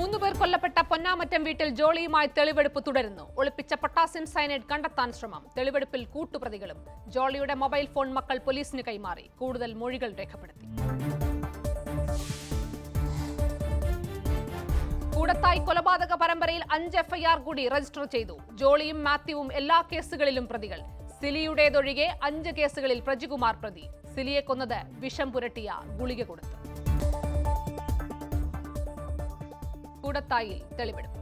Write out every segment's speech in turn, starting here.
മൂന്ന് പേർ കൊല്ലപ്പെട്ട പൊന്നാമറ്റം വീട്ടിൽ ജോളിയുമായി തെളിവെടുപ്പ് തുടരുന്നു ഒളിപ്പിച്ച പൊട്ടാസ്യം സയനൈഡ് കണ്ടെത്താൻ ശ്രമം തെളിവെടുപ്പിൽ കൂട്ടുപ്രതികളും ജോളിയുടെ മൊബൈൽ ഫോൺ മക്കൾ പോലീസിന് കൈമാറി കൂടുതൽ മൊഴികൾ രേഖപ്പെടുത്തി കൂടത്തായി കൊലപാതക പരമ്പരയിൽ അഞ്ച് എഫ്ഐആർ കൂടി രജിസ്റ്റർ ചെയ്തു ജോളിയും മാത്യുവും എല്ലാ കേസുകളിലും പ്രതികൾ സിലിയുടേതൊഴികെ അഞ്ച് കേസുകളിൽ പ്രജികുമാർ പ്രതി സിലിയെ കൊന്നത് വിഷം പുരട്ടിയ ഗുളിക കൊടുത്തു കൂടത്തായിൽ തെളിവെടുപ്പ്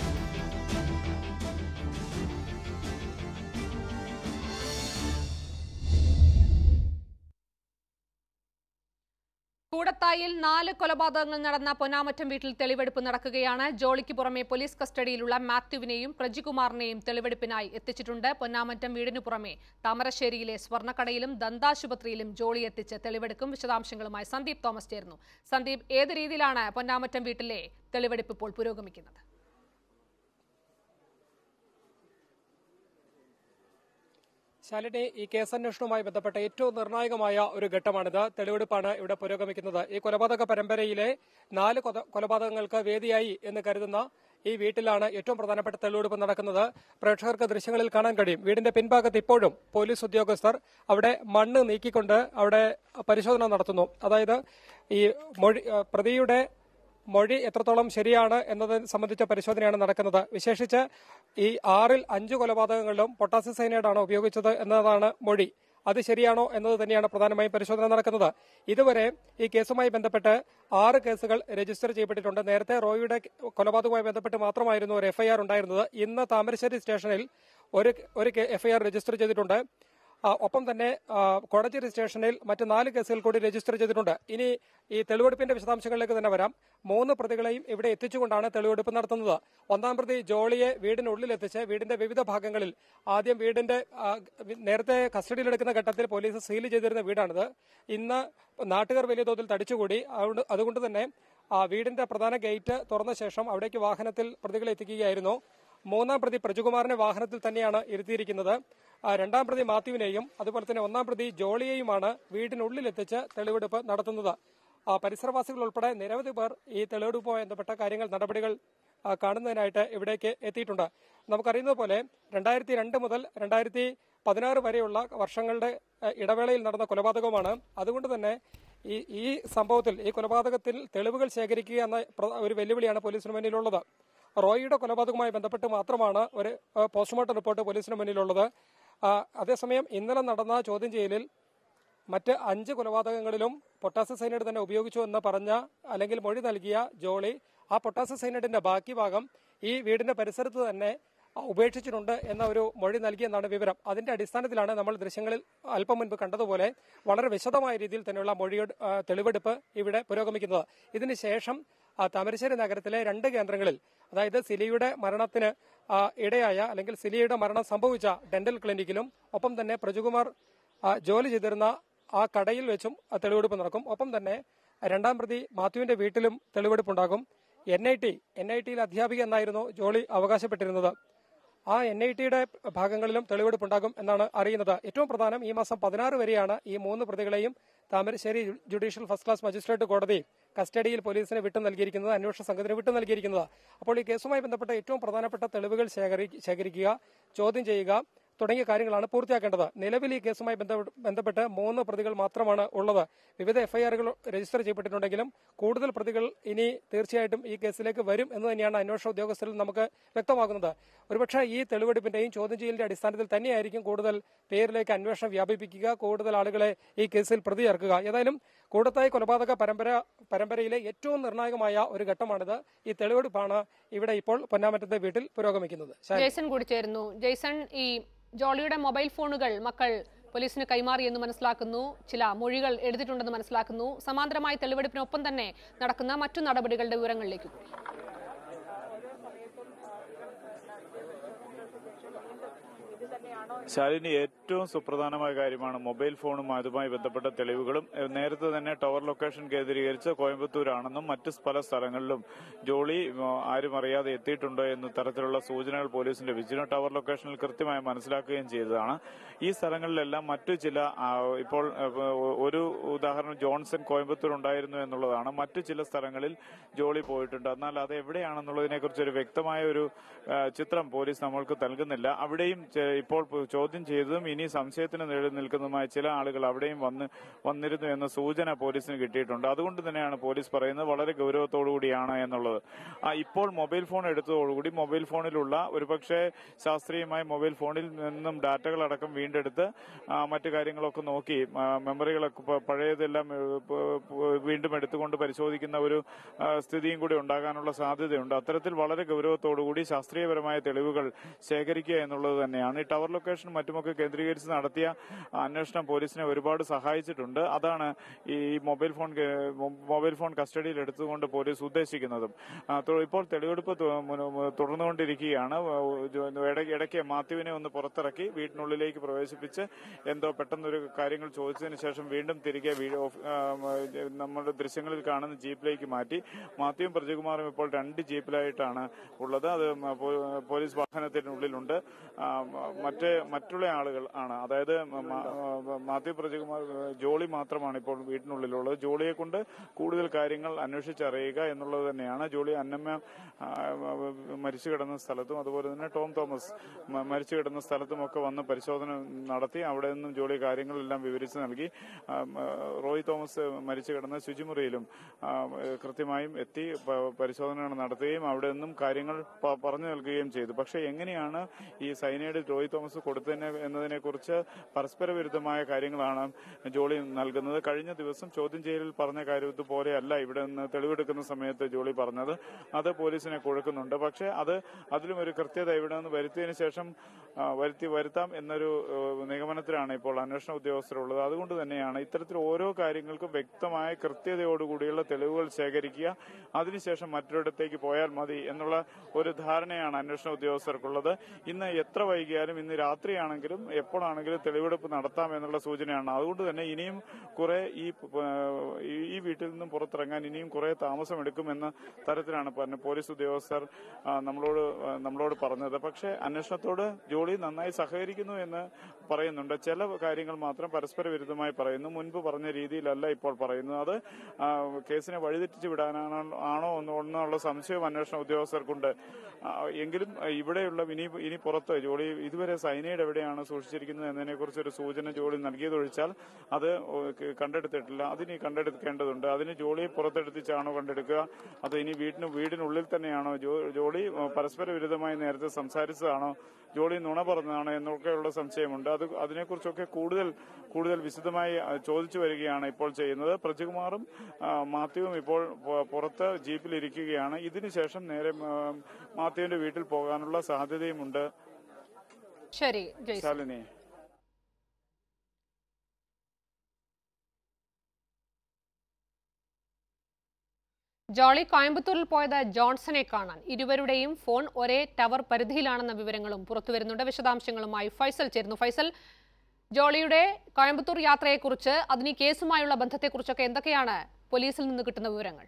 കൂടത്തായിൽ നാല് കൊലപാതകങ്ങൾ നടന്ന പൊന്നാമറ്റം വീട്ടിൽ തെളിവെടുപ്പ് നടക്കുകയാണ് ജോളിക്ക് പുറമെ പോലീസ് കസ്റ്റഡിയിലുള്ള മാത്യുവിനെയും പ്രജികുമാറിനെയും തെളിവെടുപ്പിനായി എത്തിച്ചിട്ടുണ്ട് പൊന്നാമറ്റം വീടിനു പുറമെ താമരശ്ശേരിയിലെ സ്വർണ്ണക്കടയിലും ദന്താശുപത്രിയിലും ജോളി എത്തിച്ച് തെളിവെടുക്കും വിശദാംശങ്ങളുമായി സന്ദീപ് തോമസ് ചേർന്നു സന്ദീപ് ഏത് രീതിയിലാണ് പൊന്നാമറ്റം വീട്ടിലെ തെളിവെടുപ്പ് ഇപ്പോൾ പുരോഗമിക്കുന്നത് ശാലിനി ഈ കേസന്വേഷണവുമായി ബന്ധപ്പെട്ട ഏറ്റവും നിർണായകമായ ഒരു ഘട്ടമാണിത് തെളിവെടുപ്പാണ് ഇവിടെ പുരോഗമിക്കുന്നത് ഈ കൊലപാതക പരമ്പരയിലെ നാല് കൊത- കൊലപാതകങ്ങൾക്ക് വേദിയായി എന്ന് കരുതുന്ന ഈ വീട്ടിലാണ് ഏറ്റവും പ്രധാനപ്പെട്ട തെളിവെടുപ്പ് നടക്കുന്നത് പ്രേക്ഷകർക്ക് ദൃശ്യങ്ങളിൽ കാണാൻ കഴിയും വീടിന്റെ പിൻഭാഗത്ത് ഇപ്പോഴും പോലീസ് ഉദ്യോഗസ്ഥർ അവിടെ മണ്ണ് നീക്കിക്കൊണ്ട് അവിടെ പരിശോധന നടത്തുന്നു അതായത് ഈ മൊഴി ഏഹ് പ്രതിയുടെ മൊഴി എത്രത്തോളം ശരിയാണ് എന്നത് സംബന്ധിച്ച പരിശോധനയാണ് നടക്കുന്നത് വിശേഷിച്ച് ഈ ആറിൽ അഞ്ച് കൊലപാതകങ്ങളിലും പൊട്ടാസ്യം സൈനൈഡാണ് ഉപയോഗിച്ചത് എന്നതാണ് മൊഴി അത് ശരിയാണോ എന്നത് തന്നെയാണ് പ്രധാനമായും പരിശോധന നടക്കുന്നത് ഇതുവരെ ഈ കേസുമായി ബന്ധപ്പെട്ട് ആറ് കേസുകൾ രജിസ്റ്റർ ചെയ്യപ്പെട്ടിട്ടുണ്ട് നേരത്തെ റോയിയുടെ കൊലപാതകവുമായി ബന്ധപ്പെട്ട് മാത്രമായിരുന്നു ഒരു എഫ്ഐആർ ഉണ്ടായിരുന്നത് ഇന്ന് താമരശ്ശേരി സ്റ്റേഷനിൽ ഒരു ഒരു എഫ്ഐആർ രജിസ്റ്റർ ചെയ്തിട്ടുണ്ട് ആ, ഒപ്പം തന്നെ ആ, കോടതി സ്റ്റേഷനിൽ മറ്റ് നാല് കേസുകൾ കൂടി രജിസ്റ്റർ ചെയ്തിട്ടുണ്ട് ഇനി ഈ തെളിവെടുപ്പിന്റെ വിശദാംശങ്ങളിലേക്ക് തന്നെ വരാം മൂന്ന് പ്രതികളെയും ഇവിടെ എത്തിച്ചുകൊണ്ടാണ് തെളിവെടുപ്പ് നടത്തുന്നത് ഒന്നാം പ്രതി ജോളിയെ വീടിനുള്ളിൽ എത്തിച്ച് വീടിന്റെ വിവിധ ഭാഗങ്ങളിൽ ആദ്യം വീടിന്റെ ആ, നേരത്തെ കസ്റ്റഡിയിലെടുക്കുന്ന ഘട്ടത്തിൽ പോലീസ് സീൽ ചെയ്തിരുന്ന വീടാണിത് ഇന്ന് നാട്ടുകാർ വലിയ തോതിൽ തടിച്ചുകൂടി അതുകൊണ്ട് അതുകൊണ്ട് തന്നെ ആ വീടിന്റെ പ്രധാന ഗേറ്റ് തുറന്ന ശേഷം അവിടേക്ക് വാഹനത്തിൽ പ്രതികളെ എത്തിക്കുകയായിരുന്നു മൂന്നാം പ്രതി പ്രജുകുമാറിനെ വാഹനത്തിൽ തന്നെയാണ് ഇരുത്തിയിരിക്കുന്നത് ആ, രണ്ടാം പ്രതി മാത്യുവിനെയും അതുപോലെ തന്നെ ഒന്നാം പ്രതി ജോളിയെയുമാണ് വീടിനുള്ളിൽ എത്തിച്ച് തെളിവെടുപ്പ് നടത്തുന്നത് ആ, പരിസരവാസികൾ ഉൾപ്പെടെ നിരവധി പേർ ഈ തെളിവെടുപ്പുമായി ബന്ധപ്പെട്ട കാര്യങ്ങൾ നടപടികൾ ആ, കാണുന്നതിനായിട്ട് ഇവിടേക്ക് എത്തിയിട്ടുണ്ട് നമുക്കറിയുന്നത് പോലെ രണ്ടായിരത്തി രണ്ട് മുതൽ രണ്ടായിരത്തി പതിനാറ് വരെയുള്ള വർഷങ്ങളുടെ ആ, ഇടവേളയിൽ നടന്ന കൊലപാതകമാണ് അതുകൊണ്ട് തന്നെ ഈ ഈ സംഭവത്തിൽ ഈ കൊലപാതകത്തിൽ തെളിവുകൾ ശേഖരിക്കുക എന്ന പ്ര- ഒരു വെല്ലുവിളിയാണ് പോലീസിന് മുന്നിലുള്ളത് റോയിയുടെ കൊലപാതകവുമായി ബന്ധപ്പെട്ട് മാത്രമാണ് ഒരു ആ, പോസ്റ്റ്മോർട്ടം റിപ്പോർട്ട് പോലീസിന് മുന്നിലുള്ളത് ആ, അതേസമയം ഇന്നലെ നടന്ന ചോദ്യം ചെയ്യലിൽ മറ്റ് അഞ്ച് കൊലപാതകങ്ങളിലും പൊട്ടാസ്യം സൈനൈഡ് തന്നെ ഉപയോഗിച്ചു എന്ന് പറഞ്ഞ അല്ലെങ്കിൽ മൊഴി നൽകിയ ജോളി ആ പൊട്ടാസ്യം സൈനൈഡിന്റെ ബാക്കി ഭാഗം ഈ വീടിന്റെ പരിസരത്ത് തന്നെ ആ, ഉപേക്ഷിച്ചിട്ടുണ്ട് എന്ന ഒരു മൊഴി നൽകിയെന്നാണ് വിവരം അതിന്റെ അടിസ്ഥാനത്തിലാണ് നമ്മൾ ദൃശ്യങ്ങളിൽ അല്പം മുൻപ് കണ്ടതുപോലെ വളരെ വിശദമായ രീതിയിൽ തന്നെയുള്ള മൊഴിയുടെ ആ, തെളിവെടുപ്പ് ഇവിടെ പുരോഗമിക്കുന്നത് ഇതിനുശേഷം ആ, താമരശ്ശേരി നഗരത്തിലെ രണ്ട് കേന്ദ്രങ്ങളിൽ അതായത് സിലിയുടെ മരണത്തിന് ആ, ഇടയായ അല്ലെങ്കിൽ സിലിയുടെ മരണം സംഭവിച്ച ഡെന്റൽ ക്ലിനിക്കിലും ഒപ്പം തന്നെ പ്രജുകുമാർ ആ, ജോലി ചെയ്തിരുന്ന ആ കടയിൽ വെച്ചും ആ തെളിവെടുപ്പ് നടക്കും ഒപ്പം തന്നെ രണ്ടാം പ്രതി മാത്യുവിന്റെ വീട്ടിലും തെളിവെടുപ്പുണ്ടാകും N I T N I ടിയിൽ അധ്യാപിക എന്നായിരുന്നു ജോളി അവകാശപ്പെട്ടിരുന്നത് ആ എൻ ഐ ടിയുടെ ഭാഗങ്ങളിലും തെളിവെടുപ്പുണ്ടാകും എന്നാണ് അറിയുന്നത് ഏറ്റവും പ്രധാനം ഈ മാസം പതിനാറ് വരെയാണ് ഈ മൂന്ന് പ്രതികളെയും Thamarassery judicial first class magistrate കോടതി കസ്റ്റഡിയിൽ പോലീസിന് വിട്ടു നൽകിയിരിക്കുന്നത് അന്വേഷണ സംഘത്തിന് വിട്ടു നൽകിയിരിക്കുന്നത് അപ്പോൾ ഈ കേസുമായി ബന്ധപ്പെട്ട ഏറ്റവും പ്രധാനപ്പെട്ട തെളിവുകൾ ശേഖരി- ശേഖരിക്കുക ചോദ്യം ചെയ്യുക തുടങ്ങിയ കാര്യങ്ങളാണ് പൂർത്തിയാക്കേണ്ടത് നിലവിൽ ഈ കേസുമായി ബന്ധപ്പെട്ട് ബന്ധപ്പെട്ട് മൂന്ന് പ്രതികൾ മാത്രമാണ് ഉള്ളത് വിവിധ എഫ്ഐആറുകൾ രജിസ്റ്റർ ചെയ്യപ്പെട്ടിട്ടുണ്ടെങ്കിലും കൂടുതൽ പ്രതികൾ ഇനി തീർച്ചയായിട്ടും ഈ കേസിലേക്ക് വരും എന്ന് തന്നെയാണ് അന്വേഷണ ഉദ്യോഗസ്ഥരിൽ നമുക്ക് വ്യക്തമാകുന്നത് ഒരുപക്ഷെ ഈ തെളിവെടുപ്പിന്റെയും ചോദ്യം ചെയ്യലിന്റെ അടിസ്ഥാനത്തിൽ തന്നെയായിരിക്കും കൂടുതൽ പേരിലേക്ക് അന്വേഷണം വ്യാപിപ്പിക്കുക കൂടുതൽ ആളുകളെ ഈ കേസിൽ പ്രതി ചേർക്കുക ഏതായാലും കൂടത്തായി കൊലപാതക പരമ്പര പരമ്പരയിലെ ഏറ്റവും നിർണായകമായ ഒരു ഘട്ടമാണിത് ഈ തെളിവെടുപ്പാണ് ഇവിടെ ഇപ്പോൾ പൊന്നാമറ്റത്തെ വീട്ടിൽ പുരോഗമിക്കുന്നത് ശാരി. ജെയ്സൺ കൂടി ചേരുന്നു ജെയ്സൺ ഈ ജോളിയുടെ മൊബൈൽ ഫോണുകൾ മക്കൾ പോലീസിന് കൈമാറി എന്ന് മനസ്സിലാക്കുന്നു ചില മൊഴികൾ എടുത്തിട്ടുണ്ടെന്ന് മനസ്സിലാക്കുന്നു സമാന്തരമായി തെളിവെടുപ്പിനൊപ്പം തന്നെ നടക്കുന്ന മറ്റു നടപടികളുടെ വിവരങ്ങളിലേക്ക് കൂടി ഇത് തന്നെയാണ് ശാലിനി ഏറ്റവും സുപ്രധാനമായ കാര്യമാണ് മൊബൈൽ ഫോണും അതുമായി ബന്ധപ്പെട്ട തെളിവുകളും ഏഹ് നേരത്തെ തന്നെ ടവർ ലൊക്കേഷൻ കേന്ദ്രീകരിച്ച് കോയമ്പത്തൂരാണെന്നും മറ്റ് പല സ്ഥലങ്ങളിലും ജോളി ഉം, ആരും അറിയാതെ എത്തിയിട്ടുണ്ടോ എന്ന തരത്തിലുള്ള സൂചനകൾ പോലീസിന് ലഭിച്ചിരുന്നു ടവർ ലൊക്കേഷനിൽ കൃത്യമായി മനസ്സിലാക്കുകയും ചെയ്തതാണ് ഈ സ്ഥലങ്ങളിലെല്ലാം മറ്റു ചില ആ, ഇപ്പോൾ ഏഹ്, ഒരു ഉദാഹരണം ജോൺസൺ കോയമ്പത്തൂർ ഉണ്ടായിരുന്നു എന്നുള്ളതാണ് മറ്റു ചില സ്ഥലങ്ങളിൽ ജോളി പോയിട്ടുണ്ട് എന്നാൽ അത് എവിടെയാണെന്നുള്ളതിനെ കുറിച്ച് ഒരു വ്യക്തമായ ഒരു ആ, ചിത്രം പോലീസ് നമ്മൾക്ക് നൽകുന്നില്ല അവിടെയും ചെ- ഇപ്പോൾ പ് ചോദ്യം ചെയ്തതും ഇനി സംശയത്തിന് നിഴലിൽ നിൽക്കുന്നതുമായ ചില ആളുകൾ അവിടെയും വന്ന് വന്നിരുന്നു എന്ന സൂചന പോലീസിന് കിട്ടിയിട്ടുണ്ട് അതുകൊണ്ട് തന്നെയാണ് പോലീസ് പറയുന്നത് വളരെ ഗൗരവത്തോടുകൂടിയാണ് എന്നുള്ളത് ആ, ഇപ്പോൾ മൊബൈൽ ഫോൺ എടുത്തതോടുകൂടി മൊബൈൽ ഫോണിലുള്ള ഒരുപക്ഷെ ശാസ്ത്രീയമായ മൊബൈൽ ഫോണിൽ നിന്നും ഡാറ്റകൾ അടക്കം വീണ്ടെടുത്ത് ആ, മറ്റു കാര്യങ്ങളൊക്കെ നോക്കി ആ, മെമ്മറികളൊക്കെ പ- പഴയതെല്ലാം ഏ, പ- പ- വീണ്ടും എടുത്തുകൊണ്ട് പരിശോധിക്കുന്ന ഒരു ആ, സ്ഥിതിയും കൂടി ഉണ്ടാകാനുള്ള സാധ്യതയുണ്ട് അത്തരത്തിൽ വളരെ ഗൗരവത്തോടുകൂടി ശാസ്ത്രീയപരമായ തെളിവുകൾ ശേഖരിക്കുക എന്നുള്ളത് തന്നെയാണ് ഈ ടവർ ലൊക്കേഷൻ മറ്റുമൊക്കെ കേന്ദ്രീകരിച്ച് നടത്തിയ അന്വേഷണം പോലീസിനെ ഒരുപാട് സഹായിച്ചിട്ടുണ്ട് അതാണ് ഈ മൊബൈൽ ഫോൺ കേ- മൊ- മൊബൈൽ ഫോൺ കസ്റ്റഡിയിൽ എടുത്തുകൊണ്ട് പോലീസ് ഉദ്ദേശിക്കുന്നതും ആ, തു- ഇപ്പോൾ തെളിവെടുപ്പ് തു- മുന- മു- തുടർന്നുകൊണ്ടിരിക്കുകയാണ് ജോ- ഇടയ്ക്ക് ഇടയ്ക്ക് മാത്യുവിനെ ഒന്ന് പുറത്തിറക്കി വീട്ടിനുള്ളിലേക്ക് പ്രവേശിപ്പിച്ച് എന്തോ പെട്ടെന്നൊരു കാര്യങ്ങൾ ചോദിച്ചതിന് ശേഷം വീണ്ടും തിരികെ വീ- ഓഫ്- ആ, മ- നമ്മുടെ ദൃശ്യങ്ങളിൽ കാണുന്ന ജീപ്പിലേക്ക് മാറ്റി മാത്യുവും പ്രജകുമാറും ഇപ്പോൾ രണ്ട് ജീപ്പിലായിട്ടാണ് ഉള്ളത് അത് മ- പോ- പോലീസ് വാഹനത്തിനുള്ളിലുണ്ട് ആ, മ- മറ്റ് മറ്റുള്ള ആളുകൾ ആണ് അതായത് മ- മ- മാത്യു പ്രജകുമാർ ജോളി മാത്രമാണ് ഇപ്പോൾ വീട്ടിനുള്ളിലുള്ളത് ജോളിയെ കൊണ്ട് കൂടുതൽ കാര്യങ്ങൾ അന്വേഷിച്ചറിയുക എന്നുള്ളത് തന്നെയാണ് ജോളി അന്നമ്മ ആ, മരിച്ചു കിടന്ന സ്ഥലത്തും അതുപോലെ തന്നെ ടോം തോമസ് മ- മരിച്ചു കിടന്ന സ്ഥലത്തും ഒക്കെ വന്ന് പരിശോധന നടത്തി അവിടെ നിന്നും ജോളി കാര്യങ്ങളെല്ലാം വിവരിച്ചു നൽകി ആ, മ- റോയ് തോമസ് മരിച്ചു കിടന്ന ശുചിമുറിയിലും ആ, കൃത്യമായും എത്തി പ- പരിശോധനകൾ നടത്തുകയും അവിടെ നിന്നും കാര്യങ്ങൾ പ- പറഞ്ഞു നൽകുകയും ചെയ്തു പക്ഷെ എങ്ങനെയാണ് ഈ സൈനൈഡ് റോയ് തോമസ് കൊടുത്തതിനെ എന്നതിനെ കുറിച്ച് പരസ്പര വിരുദ്ധമായ കാര്യങ്ങളാണ് ജോളി നൽകുന്നത് കഴിഞ്ഞ ദിവസം ചോദ്യം ചെയ്യലിൽ പറഞ്ഞ കാര്യത്തെ പോലെയല്ല ഇവിടെ നിന്ന് തെളിവെടുക്കുന്ന സമയത്ത് ജോളി പറഞ്ഞത് അത് പോലീസിനെ കുഴക്കുന്നുണ്ട് പക്ഷെ അത് അതിലും ഒരു കൃത്യത ഇവിടെ നിന്ന് വരുത്തിയതിനു ശേഷം ആ, വരുത്തി വരുത്താം എന്നൊരു ഏഹ്, നിഗമനത്തിലാണ് ഇപ്പോൾ അന്വേഷണ ഉദ്യോഗസ്ഥരുള്ളത് അതുകൊണ്ട് തന്നെയാണ് ഇത്തരത്തിൽ ഓരോ കാര്യങ്ങൾക്കും വ്യക്തമായ കൃത്യതയോടുകൂടിയുള്ള തെളിവുകൾ ശേഖരിക്കുക അതിനുശേഷം മറ്റൊരിടത്തേക്ക് പോയാൽ മതി എന്നുള്ള ഒരു ധാരണയാണ് അന്വേഷണ ഉദ്യോഗസ്ഥർക്കുള്ളത് ഇന്ന് എത്ര വൈകിയാലും ഇന്ന് രാത്രിയാണെങ്കിലും എപ്പോഴാണെങ്കിലും തെളിവെടുപ്പ് നടത്താം എന്നുള്ള സൂചനയാണ് അതുകൊണ്ട് തന്നെ ഇനിയും കുറെ ഈ ഏഹ്, ഈ- ഈ വീട്ടിൽ നിന്നും പുറത്തിറങ്ങാൻ ഇനിയും കുറെ താമസമെടുക്കുമെന്ന തരത്തിലാണ് പറഞ്ഞ പോലീസ് ഉദ്യോഗസ്ഥർ ആ, നമ്മളോട് ആ, നമ്മളോട് പറഞ്ഞത് പക്ഷേ അന്വേഷണത്തോട് ജോളി നന്നായി സഹകരിക്കുന്നു എന്ന് പറയുന്നുണ്ട് ചില കാര്യങ്ങൾ മാത്രം പരസ്പര വിരുദ്ധമായി പറയുന്നു മുൻപ് പറഞ്ഞ രീതിയിലല്ല ഇപ്പോൾ പറയുന്നത് അത് ആ, കേസിനെ വഴിതെറ്റിച്ച് വിടാനാണോ ആണോ എന്ന് എന്നുള്ള സംശയം അന്വേഷണ ഉദ്യോഗസ്ഥർക്കുണ്ട് ആ, എങ്കിലും ആ, ഇവിടെയുള്ള ഇനി ഇനി പുറത്ത് ജോളി ഇതുവരെ സൈനൈഡ് എവിടെയാണ് സൂക്ഷിച്ചിരിക്കുന്നത് എന്നതിനെ കുറിച്ച് ഒരു സൂചന ജോളി നൽകിയതൊഴിച്ചാൽ അത് ഓ, ക- കണ്ടെടുത്തിട്ടില്ല അതിനി കണ്ടെടുക്കേണ്ടതുണ്ട് അതിന് ജോളിയെ പുറത്തെടുത്തിച്ചാണോ കണ്ടെടുക്കുക അത് ഇനി വീടിന് വീടിനുള്ളിൽ തന്നെയാണോ ജോ- ജോളി ആ, പരസ്പര വിരുദ്ധമായി നേരത്തെ സംസാരിച്ചതാണോ ജോളി നുണ പറഞ്ഞതാണോ എന്നൊക്കെയുള്ള സംശയമുണ്ട് അത് അതിനെക്കുറിച്ചൊക്കെ കൂടുതൽ കൂടുതൽ വിശദമായി ആ, ചോദിച്ചു വരികയാണ് ഇപ്പോൾ ചെയ്യുന്നത് പ്രജകുമാറും ആ, മാത്യുവും ഇപ്പോൾ പു- പുറത്ത് ജീപ്പിൽ ഇരിക്കുകയാണ് ഇതിനുശേഷം നേരെ ആ, മാത്യുവിന്റെ വീട്ടിൽ പോകാനുള്ള സാധ്യതയുമുണ്ട് ശരി ജയ്സൺ ശാലിനി ജോളി കോയമ്പത്തൂരിൽ പോയത് ജോൺസനെ കാണാൻ ഇരുവരുടെയും ഫോൺ ഒരേ ടവർ പരിധിയിലാണെന്ന വിവരങ്ങളും പുറത്തുവരുന്നുണ്ട് വിശദാംശങ്ങളുമായി ഫൈസൽ ചേരുന്നു ഫൈസൽ ജോളിയുടെ കോയമ്പത്തൂർ യാത്രയെക്കുറിച്ച് അതിന് ഈ കേസുമായുള്ള ബന്ധത്തെക്കുറിച്ചൊക്കെ എന്തൊക്കെയാണ് പോലീസിൽ നിന്ന് കിട്ടുന്ന വിവരങ്ങൾ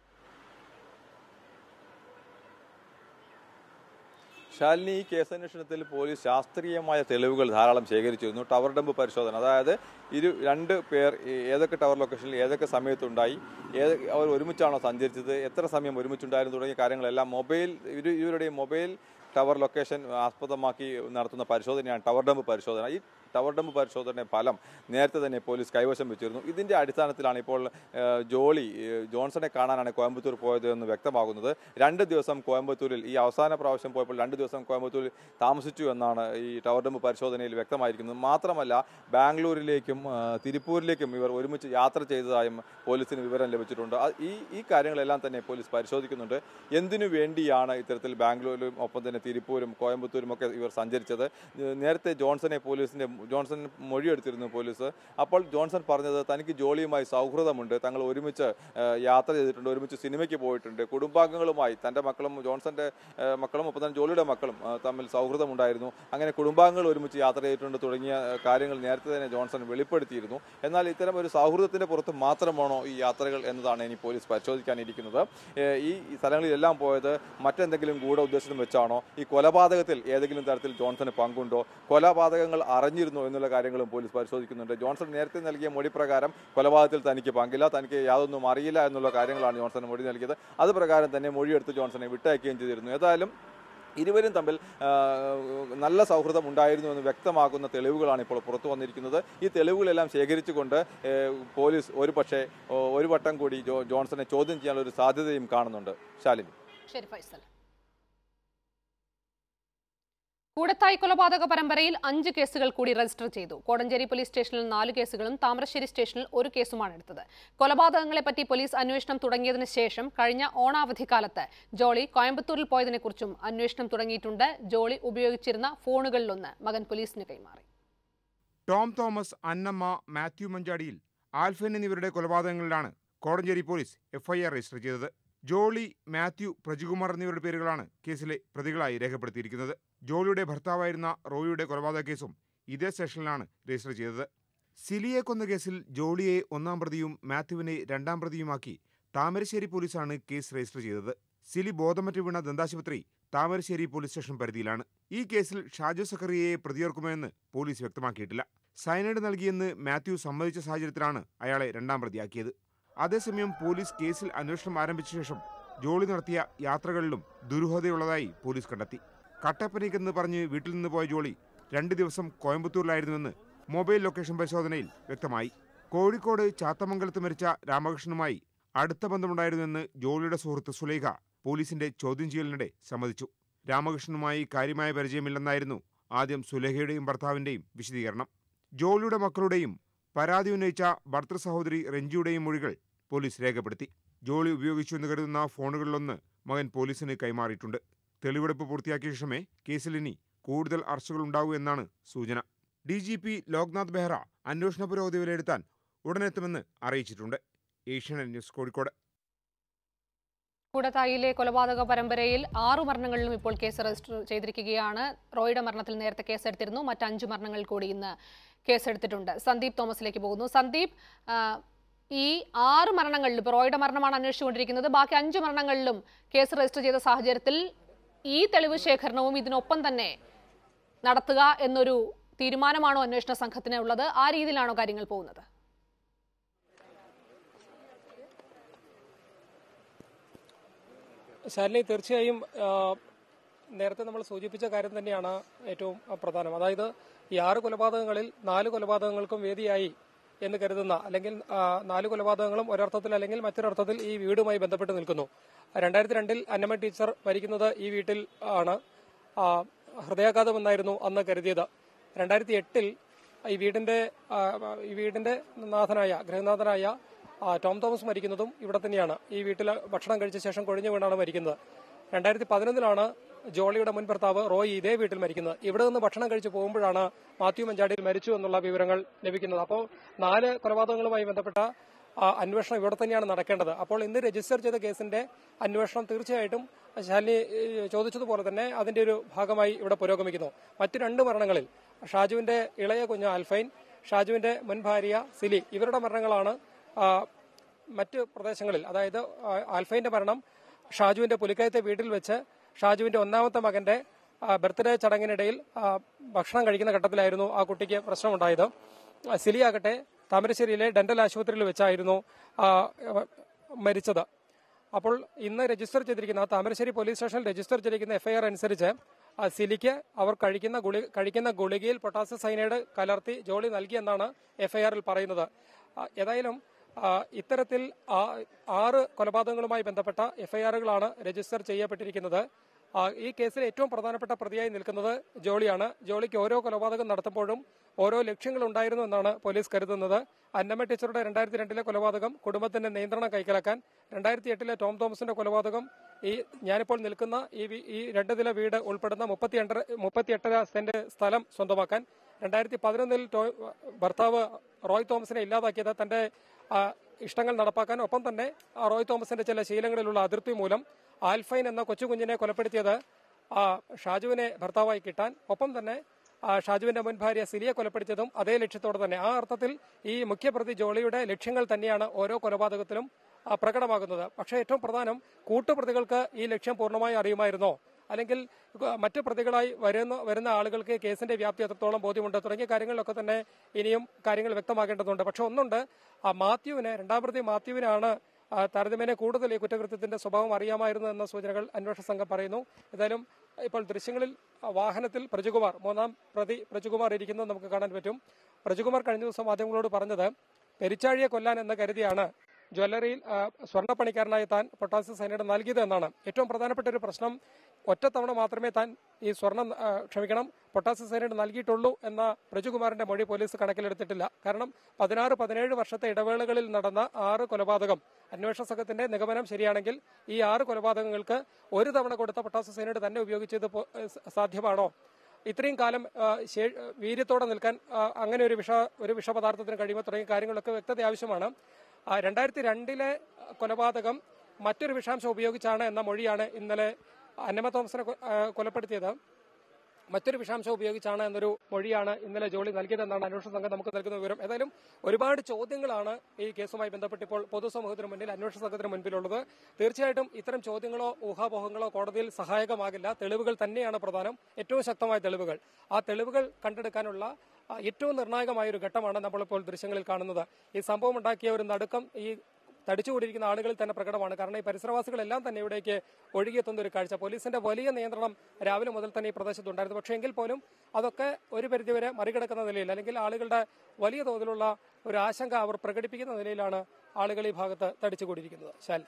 ശാലിനി ഈ കേസന്വേഷണത്തിൽ പോലീസ് ശാസ്ത്രീയമായ തെളിവുകൾ ധാരാളം ശേഖരിച്ചിരുന്നു ടവർ ഡംപ് പരിശോധന അതായത് ഇരു രണ്ട് പേർ ഈ ഏതൊക്കെ ടവർ ലൊക്കേഷനിൽ ഏതൊക്കെ സമയത്തുണ്ടായി ഏത് അവർ ഒരുമിച്ചാണോ സഞ്ചരിച്ചത് എത്ര സമയം ഒരുമിച്ചുണ്ടായിരുന്നു തുടങ്ങിയ കാര്യങ്ങളെല്ലാം മൊബൈൽ ഇരു ഇവരുടെയും മൊബൈൽ ടവർ ലൊക്കേഷൻ ആസ്പദമാക്കി നടത്തുന്ന പരിശോധനയാണ് ടവർ ഡംപ് പരിശോധന ഈ ടവർ ഡംപ് പരിശോധനയുടെ ഫലം നേരത്തെ തന്നെ പോലീസ് കൈവശം വെച്ചിരുന്നു ഇതിന്റെ അടിസ്ഥാനത്തിലാണ് ഇപ്പോൾ ഏഹ്, ജോളി ഏഹ്, ജോൺസണെ കാണാനാണ് കോയമ്പത്തൂർ പോയത് എന്ന് വ്യക്തമാകുന്നത് രണ്ട് ദിവസം കോയമ്പത്തൂരിൽ ഈ അവസാന പ്രാവശ്യം പോയപ്പോൾ രണ്ട് ദിവസം കോയമ്പത്തൂരിൽ താമസിച്ചു എന്നാണ് ഈ ടവർ ഡംപ് പരിശോധനയിൽ വ്യക്തമായിരിക്കുന്നത് മാത്രമല്ല ബാംഗ്ലൂരിലേക്കും ആ, തിരുപ്പൂരിലേക്കും ഇവർ ഒരുമിച്ച് യാത്ര ചെയ്തതായും പോലീസിന് വിവരം ലഭിച്ചിട്ടുണ്ട് അത് ഈ ഈ കാര്യങ്ങളെല്ലാം തന്നെ പോലീസ് പരിശോധിക്കുന്നുണ്ട് എന്തിനു വേണ്ടിയാണ് ഇത്തരത്തിൽ ബാംഗ്ലൂരിലും ഒപ്പം തന്നെ തിരുപ്പൂരും കോയമ്പത്തൂരും ഒക്കെ ഇവർ സഞ്ചരിച്ചത് ഏഹ് നേരത്തെ ജോൺസനെ പോലീസിന്റെ ജോൺസൺ മൊഴിയെടുത്തിരുന്നു പോലീസ് അപ്പോൾ ജോൺസൺ പറഞ്ഞത് തനിക്ക് ജോളിയുമായി സൗഹൃദമുണ്ട് തങ്ങൾ ഒരുമിച്ച് ഏഹ്, യാത്ര ചെയ്തിട്ടുണ്ട് ഒരുമിച്ച് സിനിമയ്ക്ക് പോയിട്ടുണ്ട് കുടുംബാംഗങ്ങളുമായി തൻ്റെ മക്കളും ജോൺസന്റെ ഏഹ്, മക്കളും ഒപ്പം തന്നെ ജോളിയുടെ മക്കളും ഏഹ്, തമ്മിൽ സൗഹൃദമുണ്ടായിരുന്നു അങ്ങനെ കുടുംബാംഗങ്ങൾ ഒരുമിച്ച് യാത്ര ചെയ്തിട്ടുണ്ട് തുടങ്ങിയ ഏഹ്, കാര്യങ്ങൾ നേരത്തെ തന്നെ ജോൺസൺ വെളിപ്പെടുത്തിയിരുന്നു എന്നാൽ ഇത്തരം ഒരു സൗഹൃദത്തിന്റെ പുറത്ത് മാത്രമാണോ ഈ യാത്രകൾ എന്നതാണ് ഇനി പോലീസ് പരിശോധിക്കാനിരിക്കുന്നത് ഏഹ്, ഈ സ്ഥലങ്ങളിലെല്ലാം പോയത് മറ്റെന്തെങ്കിലും ഗൂഢ ഉദ്ദേശം വെച്ചാണോ ഈ കൊലപാതകത്തിൽ ഏതെങ്കിലും തരത്തിൽ ജോൺസന് പങ്കുണ്ടോ കൊലപാതകങ്ങൾ അറിഞ്ഞിരുന്നോ എന്നുള്ള കാര്യങ്ങളും പോലീസ് പരിശോധിക്കുന്നുണ്ട് ജോൺസൺ നേരത്തെ നൽകിയ മൊഴി പ്രകാരം കൊലപാതകത്തിൽ തനിക്ക് പങ്കില്ല തനിക്ക് യാതൊന്നും അറിയില്ല എന്നുള്ള കാര്യങ്ങളാണ് ജോൺസൺ മൊഴി നൽകിയത് അത് പ്രകാരം തന്നെ മൊഴിയെടുത്ത് ജോൺസനെ വിട്ടയക്കുകയും ചെയ്തിരുന്നു ഏതായാലും ഇരുവരും തമ്മിൽ ആ, നല്ല സൗഹൃദം ഉണ്ടായിരുന്നു എന്ന് വ്യക്തമാക്കുന്ന തെളിവുകളാണ് ഇപ്പോൾ പുറത്തു വന്നിരിക്കുന്നത് ഈ തെളിവുകളെല്ലാം ശേഖരിച്ചുകൊണ്ട് ഏ, പോലീസ് ഒരു പക്ഷേ ഓ, ഒരു വട്ടം കൂടി ജോ ജോൺസനെ ചോദ്യം ചെയ്യാനുള്ള ഒരു സാധ്യതയും കാണുന്നുണ്ട് ശാലിനി ശരി ഫൈസൽ കൂടത്തായി കൊലപാതക പരമ്പരയിൽ അഞ്ച് കേസുകൾ കൂടി രജിസ്റ്റർ ചെയ്തു കോടഞ്ചേരി പോലീസ് സ്റ്റേഷനിൽ നാല് കേസുകളും താമരശ്ശേരി സ്റ്റേഷനിൽ ഒരു കേസുമാണ് എടുത്തത് കൊലപാതകങ്ങളെപ്പറ്റി പോലീസ് അന്വേഷണം തുടങ്ങിയതിനു ശേഷം കഴിഞ്ഞ ഓണാവധിക്കാലത്ത് ജോളി കോയമ്പത്തൂരിൽ പോയതിനെക്കുറിച്ചും അന്വേഷണം തുടങ്ങിയിട്ടുണ്ട് ജോളി ഉപയോഗിച്ചിരുന്ന ഫോണുകളിലൊന്ന് മകൻ പോലീസിന് കൈമാറി ടോം തോമസ് അന്നമ്മ മാത്യു മഞ്ചാടിയിൽ ആൽഫിൻ എന്നിവരുടെ കൊലപാതകങ്ങളിലാണ് കോടഞ്ചേരി പോലീസ് എഫ്ഐആർ രജിസ്റ്റർ ചെയ്തത് ജോളി മാത്യു പ്രജികുമാർ എന്നിവരുടെ പേരുകളാണ് കേസിലെ പ്രതികളായി രേഖപ്പെടുത്തിയിരിക്കുന്നത് ജോളിയുടെ ഭർത്താവായിരുന്ന റോയിയുടെ കൊലപാതക കേസും ഇതേ സെഷനിലാണ് രജിസ്റ്റർ ചെയ്തത് സിലിയെ കൊന്ന കേസിൽ ജോളിയെ ഒന്നാം പ്രതിയും മാത്യുവിനെ രണ്ടാം പ്രതിയുമാക്കി താമരശ്ശേരി പോലീസാണ് കേസ് രജിസ്റ്റർ ചെയ്തത് സിലി ബോധമറ്റ് വീണ ദന്താശുപത്രി താമരശ്ശേരി പോലീസ് സ്റ്റേഷൻ പരിധിയിലാണ് ഈ കേസിൽ ഷാജു സക്കറിയയെ പ്രതിയേർക്കുമെന്ന് പോലീസ് വ്യക്തമാക്കിയിട്ടില്ല സയനൈഡ് നൽകിയെന്ന് മാത്യു സമ്മതിച്ച സാഹചര്യത്തിലാണ് അയാളെ രണ്ടാം പ്രതിയാക്കിയത് അതേസമയം പോലീസ് കേസിൽ അന്വേഷണം ആരംഭിച്ച ശേഷം ജോളി നടത്തിയ യാത്രകളിലും ദുരൂഹതയുള്ളതായി പോലീസ് കണ്ടെത്തി കട്ടപ്പനയ്ക്കെന്ന് പറഞ്ഞ് വീട്ടിൽ നിന്ന് പോയ ജോളി രണ്ട് ദിവസം കോയമ്പത്തൂരിലായിരുന്നുവെന്ന് മൊബൈൽ ലൊക്കേഷൻ പരിശോധനയിൽ വ്യക്തമായി കോഴിക്കോട് ചാത്തമംഗലത്ത് മരിച്ച രാമകൃഷ്ണനുമായി അടുത്ത ബന്ധമുണ്ടായിരുന്നുവെന്ന് ജോളിയുടെ സുഹൃത്ത് സുലേഖ പോലീസിന്റെ ചോദ്യം ചെയ്യലിനിടെ സമ്മതിച്ചു രാമകൃഷ്ണനുമായി കാര്യമായ പരിചയമില്ലെന്നായിരുന്നു ആദ്യം സുലേഖയുടെയും ഭർത്താവിന്റെയും വിശദീകരണം ജോളിയുടെ മക്കളുടെയും പരാതി ഉന്നയിച്ച ഭർത്തൃ സഹോദരി രഞ്ജിയുടെയും മൊഴികൾ പോലീസ് രേഖപ്പെടുത്തി ജോളി ഉപയോഗിച്ചു എന്ന് കരുതുന്ന ഫോണുകളിലൊന്ന് മകൻ പോലീസിന് കൈമാറിയിട്ടുണ്ട് തെളിവെടുപ്പ് പൂർത്തിയാക്കിയ ശേഷമേ കേസിൽ ഇനി കൂടുതൽ അറസ്റ്റുകൾ ഉണ്ടാകൂ എന്നാണ് സൂചന D G P Loknath Behera അന്വേഷണ പുരോഗതി വിലയിരുത്താൻ ഉടനെത്തുമെന്ന് അറിയിച്ചിട്ടുണ്ട് ഏഷ്യാനെറ്റ് ന്യൂസ് കോഴിക്കോട് കൂടത്തായിലെ കൊലപാതക പരമ്പരയിൽ ആറു മരണങ്ങളിലും ഇപ്പോൾ കേസ് രജിസ്റ്റർ ചെയ്തിരിക്കുകയാണ് റോയുടെ മരണത്തിൽ നേരത്തെ കേസെടുത്തിരുന്നു മറ്റ് അഞ്ച് മരണങ്ങൾ കൂടി ഇന്ന് കേസെടുത്തിട്ടുണ്ട് സന്ദീപ് തോമസിലേക്ക് പോകുന്നു സന്ദീപ് ആ, ഈ ആറ് മരണങ്ങളിലും ഇപ്പോൾ റോയുടെ മരണമാണ് അന്വേഷിച്ചുകൊണ്ടിരിക്കുന്നത് ബാക്കി അഞ്ച് മരണങ്ങളിലും കേസ് രജിസ്റ്റർ ചെയ്ത സാഹചര്യത്തിൽ ഈ തെളിവ് ശേഖരണവും ഇതിനൊപ്പം തന്നെ നടത്തുക എന്നൊരു തീരുമാനമാണോ അന്വേഷണ സംഘത്തിന് ഉള്ളത് ആ രീതിയിലാണോ കാര്യങ്ങൾ പോകുന്നത് ശാലിനി തീർച്ചയായും ആ, നേരത്തെ നമ്മൾ സൂചിപ്പിച്ച കാര്യം തന്നെയാണ് ഏറ്റവും പ്രധാനം അതായത് ഈ ആറ് കൊലപാതകങ്ങളിൽ നാല് കൊലപാതകങ്ങൾക്കും വേദിയായി എന്ന് കരുതുന്ന അല്ലെങ്കിൽ ആ, നാല് കൊലപാതകങ്ങളും ഒരർത്ഥത്തിൽ അല്ലെങ്കിൽ മറ്റൊരർത്ഥത്തിൽ ഈ വീടുമായി ബന്ധപ്പെട്ട് നിൽക്കുന്നു രണ്ടായിരത്തി രണ്ടിൽ അന്നമ്മ ടീച്ചർ മരിക്കുന്നത് ഈ വീട്ടിൽ ആണ് ആ, ഹൃദയാഘാതം എന്നായിരുന്നു അന്ന് കരുതിയത് രണ്ടായിരത്തി എട്ടിൽ ഈ വീടിന്റെ ആ, ഈ വീടിന്റെ നാഥനായ ഗൃഹനാഥനായ ആ, ടോം തോമസ് മരിക്കുന്നതും ഇവിടെ തന്നെയാണ് ഈ വീട്ടിൽ ഭക്ഷണം കഴിച്ച ശേഷം കൊഴിഞ്ഞു വീണാണ് മരിക്കുന്നത് രണ്ടായിരത്തി പതിനൊന്നിലാണ് ജോളിയുടെ മുൻ ഭർത്താവ് റോയ് ഇതേ വീട്ടിൽ മരിക്കുന്നത് ഇവിടെ നിന്ന് ഭക്ഷണം കഴിച്ച് പോകുമ്പോഴാണ് മാത്യു മഞ്ചാടിയിൽ മരിച്ചു എന്നുള്ള വിവരങ്ങൾ ലഭിക്കുന്നത് അപ്പോൾ നാല് കൊലപാതകങ്ങളുമായി ബന്ധപ്പെട്ട ആ, അന്വേഷണം ഇവിടെ തന്നെയാണ് നടക്കേണ്ടത് അപ്പോൾ ഇന്ന് രജിസ്റ്റർ ചെയ്ത കേസിന്റെ അന്വേഷണം തീർച്ചയായിട്ടും ശാലിനി ഏഹ്, ചോദിച്ചതുപോലെ തന്നെ അതിന്റെ ഒരു ഭാഗമായി ഇവിടെ പുരോഗമിക്കുന്നു മറ്റു രണ്ട് മരണങ്ങളിൽ ഷാജുവിന്റെ ഇളയ കുഞ്ഞ് ആൽഫൈൻ ഷാജുവിന്റെ മുൻ ഭാര്യ സിലി ഇവരുടെ മരണങ്ങളാണ് ആ, മറ്റ് പ്രദേശങ്ങളിൽ അതായത് ആ, ആൽഫൈന്റെ മരണം ഷാജുവിന്റെ പുലിക്കയത്തെ വീട്ടിൽ വെച്ച് ഷാജുവിന്റെ ഒന്നാമത്തെ മകന്റെ ആ, ബർത്ത്ഡേ ചടങ്ങിനിടയിൽ ആ, ഭക്ഷണം കഴിക്കുന്ന ഘട്ടത്തിലായിരുന്നു ആ കുട്ടിക്ക് പ്രശ്നമുണ്ടായത് ആ, സിലി ആകട്ടെ താമരശ്ശേരിയിലെ ഡെന്റൽ ആശുപത്രിയിൽ വെച്ചായിരുന്നു ആ, മരിച്ചത് അപ്പോൾ ഇന്ന് രജിസ്റ്റർ ചെയ്തിരിക്കുന്ന താമരശ്ശേരി പോലീസ് സ്റ്റേഷനിൽ രജിസ്റ്റർ ചെയ്തിരിക്കുന്ന എഫ്ഐആർ അനുസരിച്ച് ആ, സിലിക്ക് അവർ കഴിക്കുന്ന ഗുളി കഴിക്കുന്ന ഗുളികയിൽ പൊട്ടാസ്യം സൈനൈഡ് കലർത്തി ജോളി നൽകിയെന്നാണ് എഫ്ഐആറിൽ പറയുന്നത് ആ, ഏതായാലും ആ, ഇത്തരത്തിൽ ആ- ആറ് കൊലപാതകങ്ങളുമായി ബന്ധപ്പെട്ട എഫ്ഐആറുകളാണ് രജിസ്റ്റർ ചെയ്യപ്പെട്ടിരിക്കുന്നത് ആ, ഈ കേസിൽ ഏറ്റവും പ്രധാനപ്പെട്ട പ്രതിയായി നിൽക്കുന്നത് ജോളിയാണ് ജോളിക്ക് ഓരോ കൊലപാതകം നടത്തുമ്പോഴും ഓരോ ലക്ഷ്യങ്ങൾ ഉണ്ടായിരുന്നു എന്നാണ് പോലീസ് കരുതുന്നത് അന്നമ്മ ടീച്ചറുടെ രണ്ടായിരത്തി രണ്ടിലെ കൊലപാതകം കുടുംബത്തിന്റെ നിയന്ത്രണം കൈക്കലാക്കാൻ രണ്ടായിരത്തി എട്ടിലെ ടോം തോമസിന്റെ കൊലപാതകം ഈ ഞാനിപ്പോൾ നിൽക്കുന്ന ഈ വി- ഈ രണ്ട് നില വീട് ഉൾപ്പെടുന്ന മുപ്പത്തി മുപ്പത്തി എട്ടര സെന്റ് സ്ഥലം സ്വന്തമാക്കാൻ രണ്ടായിരത്തി പതിനൊന്നിൽ ഭർത്താവ് റോയ് തോമസിനെ ഇല്ലാതാക്കിയത് തന്റെ ആ, ഇഷ്ടങ്ങൾ നടപ്പാക്കാൻ ഒപ്പം തന്നെ ആ റോയ് തോമസിന്റെ ചില ശീലങ്ങളിലുള്ള അതിർത്തി മൂലം ആൽഫൈൻ എന്ന കൊച്ചുകുഞ്ഞിനെ കൊലപ്പെടുത്തിയത് ആ, ഷാജുവിനെ ഭർത്താവായി കിട്ടാൻ ഒപ്പം തന്നെ ആ, ഷാജുവിന്റെ മുൻ ഭാര്യ സിലിയെ കൊലപ്പെടുത്തിയതും അതേ ലക്ഷ്യത്തോടെ തന്നെ ആ അർത്ഥത്തിൽ ഈ മുഖ്യപ്രതി ജോളിയുടെ ലക്ഷ്യങ്ങൾ തന്നെയാണ് ഓരോ കൊലപാതകത്തിലും ആ, പ്രകടമാകുന്നത് പക്ഷേ ഏറ്റവും പ്രധാനം കൂട്ടുപ്രതികൾക്ക് ഈ ലക്ഷ്യം പൂർണ്ണമായി അറിയുമായിരുന്നോ അല്ലെങ്കിൽ ഗ- മറ്റ് പ്രതികളായി വരുന്ന വരുന്ന ആളുകൾക്ക് കേസിന്റെ വ്യാപ്തി എത്രത്തോളം ബോധ്യമുണ്ട് തുടങ്ങിയ കാര്യങ്ങളിലൊക്കെ തന്നെ ഇനിയും കാര്യങ്ങൾ വ്യക്തമാക്കേണ്ടതുണ്ട് പക്ഷെ ഒന്നുണ്ട് ആ മാത്യുവിനെ രണ്ടാം പ്രതി മാത്യുവിനാണ് ആ, താരതമ്യേന കൂടുതൽ ഈ കുറ്റകൃത്യത്തിന്റെ സ്വഭാവം അറിയാമായിരുന്നു എന്ന സൂചനകൾ അന്വേഷണ സംഘം പറയുന്നു ഏതായാലും ഇപ്പോൾ ദൃശ്യങ്ങളിൽ ആ, വാഹനത്തിൽ പ്രജുകുമാർ മൂന്നാം പ്രതി പ്രജുകുമാർ ഇരിക്കുന്നത് നമുക്ക് കാണാൻ പറ്റും പ്രജുകുമാർ കഴിഞ്ഞ ദിവസം മാധ്യമങ്ങളോട് പറഞ്ഞത് പെരിച്ചാഴിയെ കൊല്ലാൻ എന്ന് കരുതിയാണ് ജ്വല്ലറിയിൽ ആ, സ്വർണ്ണപ്പണിക്കാരനായി താൻ പൊട്ടാസ്യം സൈനൈഡ് നൽകിയത് എന്നാണ് ഏറ്റവും പ്രധാനപ്പെട്ട ഒരു പ്രശ്നം ഒറ്റത്തവണ മാത്രമേ താൻ ഈ സ്വർണം ആ, ക്ഷമിക്കണം പൊട്ടാസ്യം സൈനൈഡ് നൽകിയിട്ടുള്ളൂ എന്ന പ്രജുകുമാറിന്റെ മൊഴി പോലീസ് കണക്കിലെടുത്തിട്ടില്ല കാരണം പതിനാറ് പതിനേഴ് വർഷത്തെ ഇടവേളകളിൽ നടന്ന ആറ് കൊലപാതകം അന്വേഷണ സംഘത്തിന്റെ നിഗമനം ശരിയാണെങ്കിൽ ഈ ആറ് കൊലപാതകങ്ങൾക്ക് ഒരു തവണ കൊടുത്ത പൊട്ടാസ്യം സൈനൈഡ് തന്നെ ഉപയോഗിച്ചത് പോ- സ- സാധ്യമാണോ ഇത്രയും കാലം ആ, ശേ- വീര്യത്തോടെ നിൽക്കാൻ ആ, അങ്ങനെ ഒരു വിഷ ഒരു വിഷപദാർത്ഥത്തിന് കഴിയുമ്പോൾ തുടങ്ങിയ കാര്യങ്ങളൊക്കെ വ്യക്തത ആവശ്യമാണ് ആ, രണ്ടായിരത്തി രണ്ടിലെ കൊലപാതകം മറ്റൊരു വിഷാംശം ഉപയോഗിച്ചാണ് എന്ന മൊഴിയാണ് ഇന്നലെ അന്നമ്മ തോമസിനെ കൊ- ആ, കൊലപ്പെടുത്തിയത് മറ്റൊരു വിഷാംശം ഉപയോഗിച്ചാണ് എന്നൊരു മൊഴിയാണ് ഇന്നലെ ജോളി നൽകിയതെന്നാണ് അന്വേഷണ സംഘം നമുക്ക് നൽകുന്ന വിവരം ഏതായാലും ഒരുപാട് ചോദ്യങ്ങളാണ് ഈ കേസുമായി ബന്ധപ്പെട്ട് ഇപ്പോൾ പൊതുസമൂഹത്തിന് മുന്നിൽ അന്വേഷണ സംഘത്തിന് മുൻപിലുള്ളത് തീർച്ചയായിട്ടും ഇത്തരം ചോദ്യങ്ങളോ ഊഹാപോഹങ്ങളോ കോടതിയിൽ സഹായകമാകില്ല തെളിവുകൾ തന്നെയാണ് പ്രധാനം ഏറ്റവും ശക്തമായ തെളിവുകൾ ആ തെളിവുകൾ കണ്ടെടുക്കാനുള്ള ആ, ഏറ്റവും നിർണായകമായ ഒരു ഘട്ടമാണ് നമ്മളിപ്പോൾ ദൃശ്യങ്ങളിൽ കാണുന്നത് ഈ സംഭവം ഉണ്ടാക്കിയ ഒരു നടുക്കം ഈ തടിച്ചുകൂടിയിരിക്കുന്ന ആളുകളിൽ തന്നെ പ്രകടമാണ് കാരണം ഈ പരിസരവാസികളെല്ലാം തന്നെ ഇവിടേക്ക് ഒഴുകിയെത്തുന്ന ഒരു കാഴ്ച പോലീസിന്റെ വലിയ നിയന്ത്രണം രാവിലെ മുതൽ തന്നെ ഈ പ്രദേശത്തുണ്ടായിരുന്നു പക്ഷേ എങ്കിൽ പോലും അതൊക്കെ ഒരു പരിധിവരെ മറികടക്കുന്ന നിലയിൽ അല്ലെങ്കിൽ ആളുകളുടെ വലിയ തോതിലുള്ള ഒരു ആശങ്ക അവർ പ്രകടിപ്പിക്കുന്ന നിലയിലാണ് ആളുകൾ ഈ ഭാഗത്ത് തടിച്ചുകൂടിയിരിക്കുന്നത് ശാലി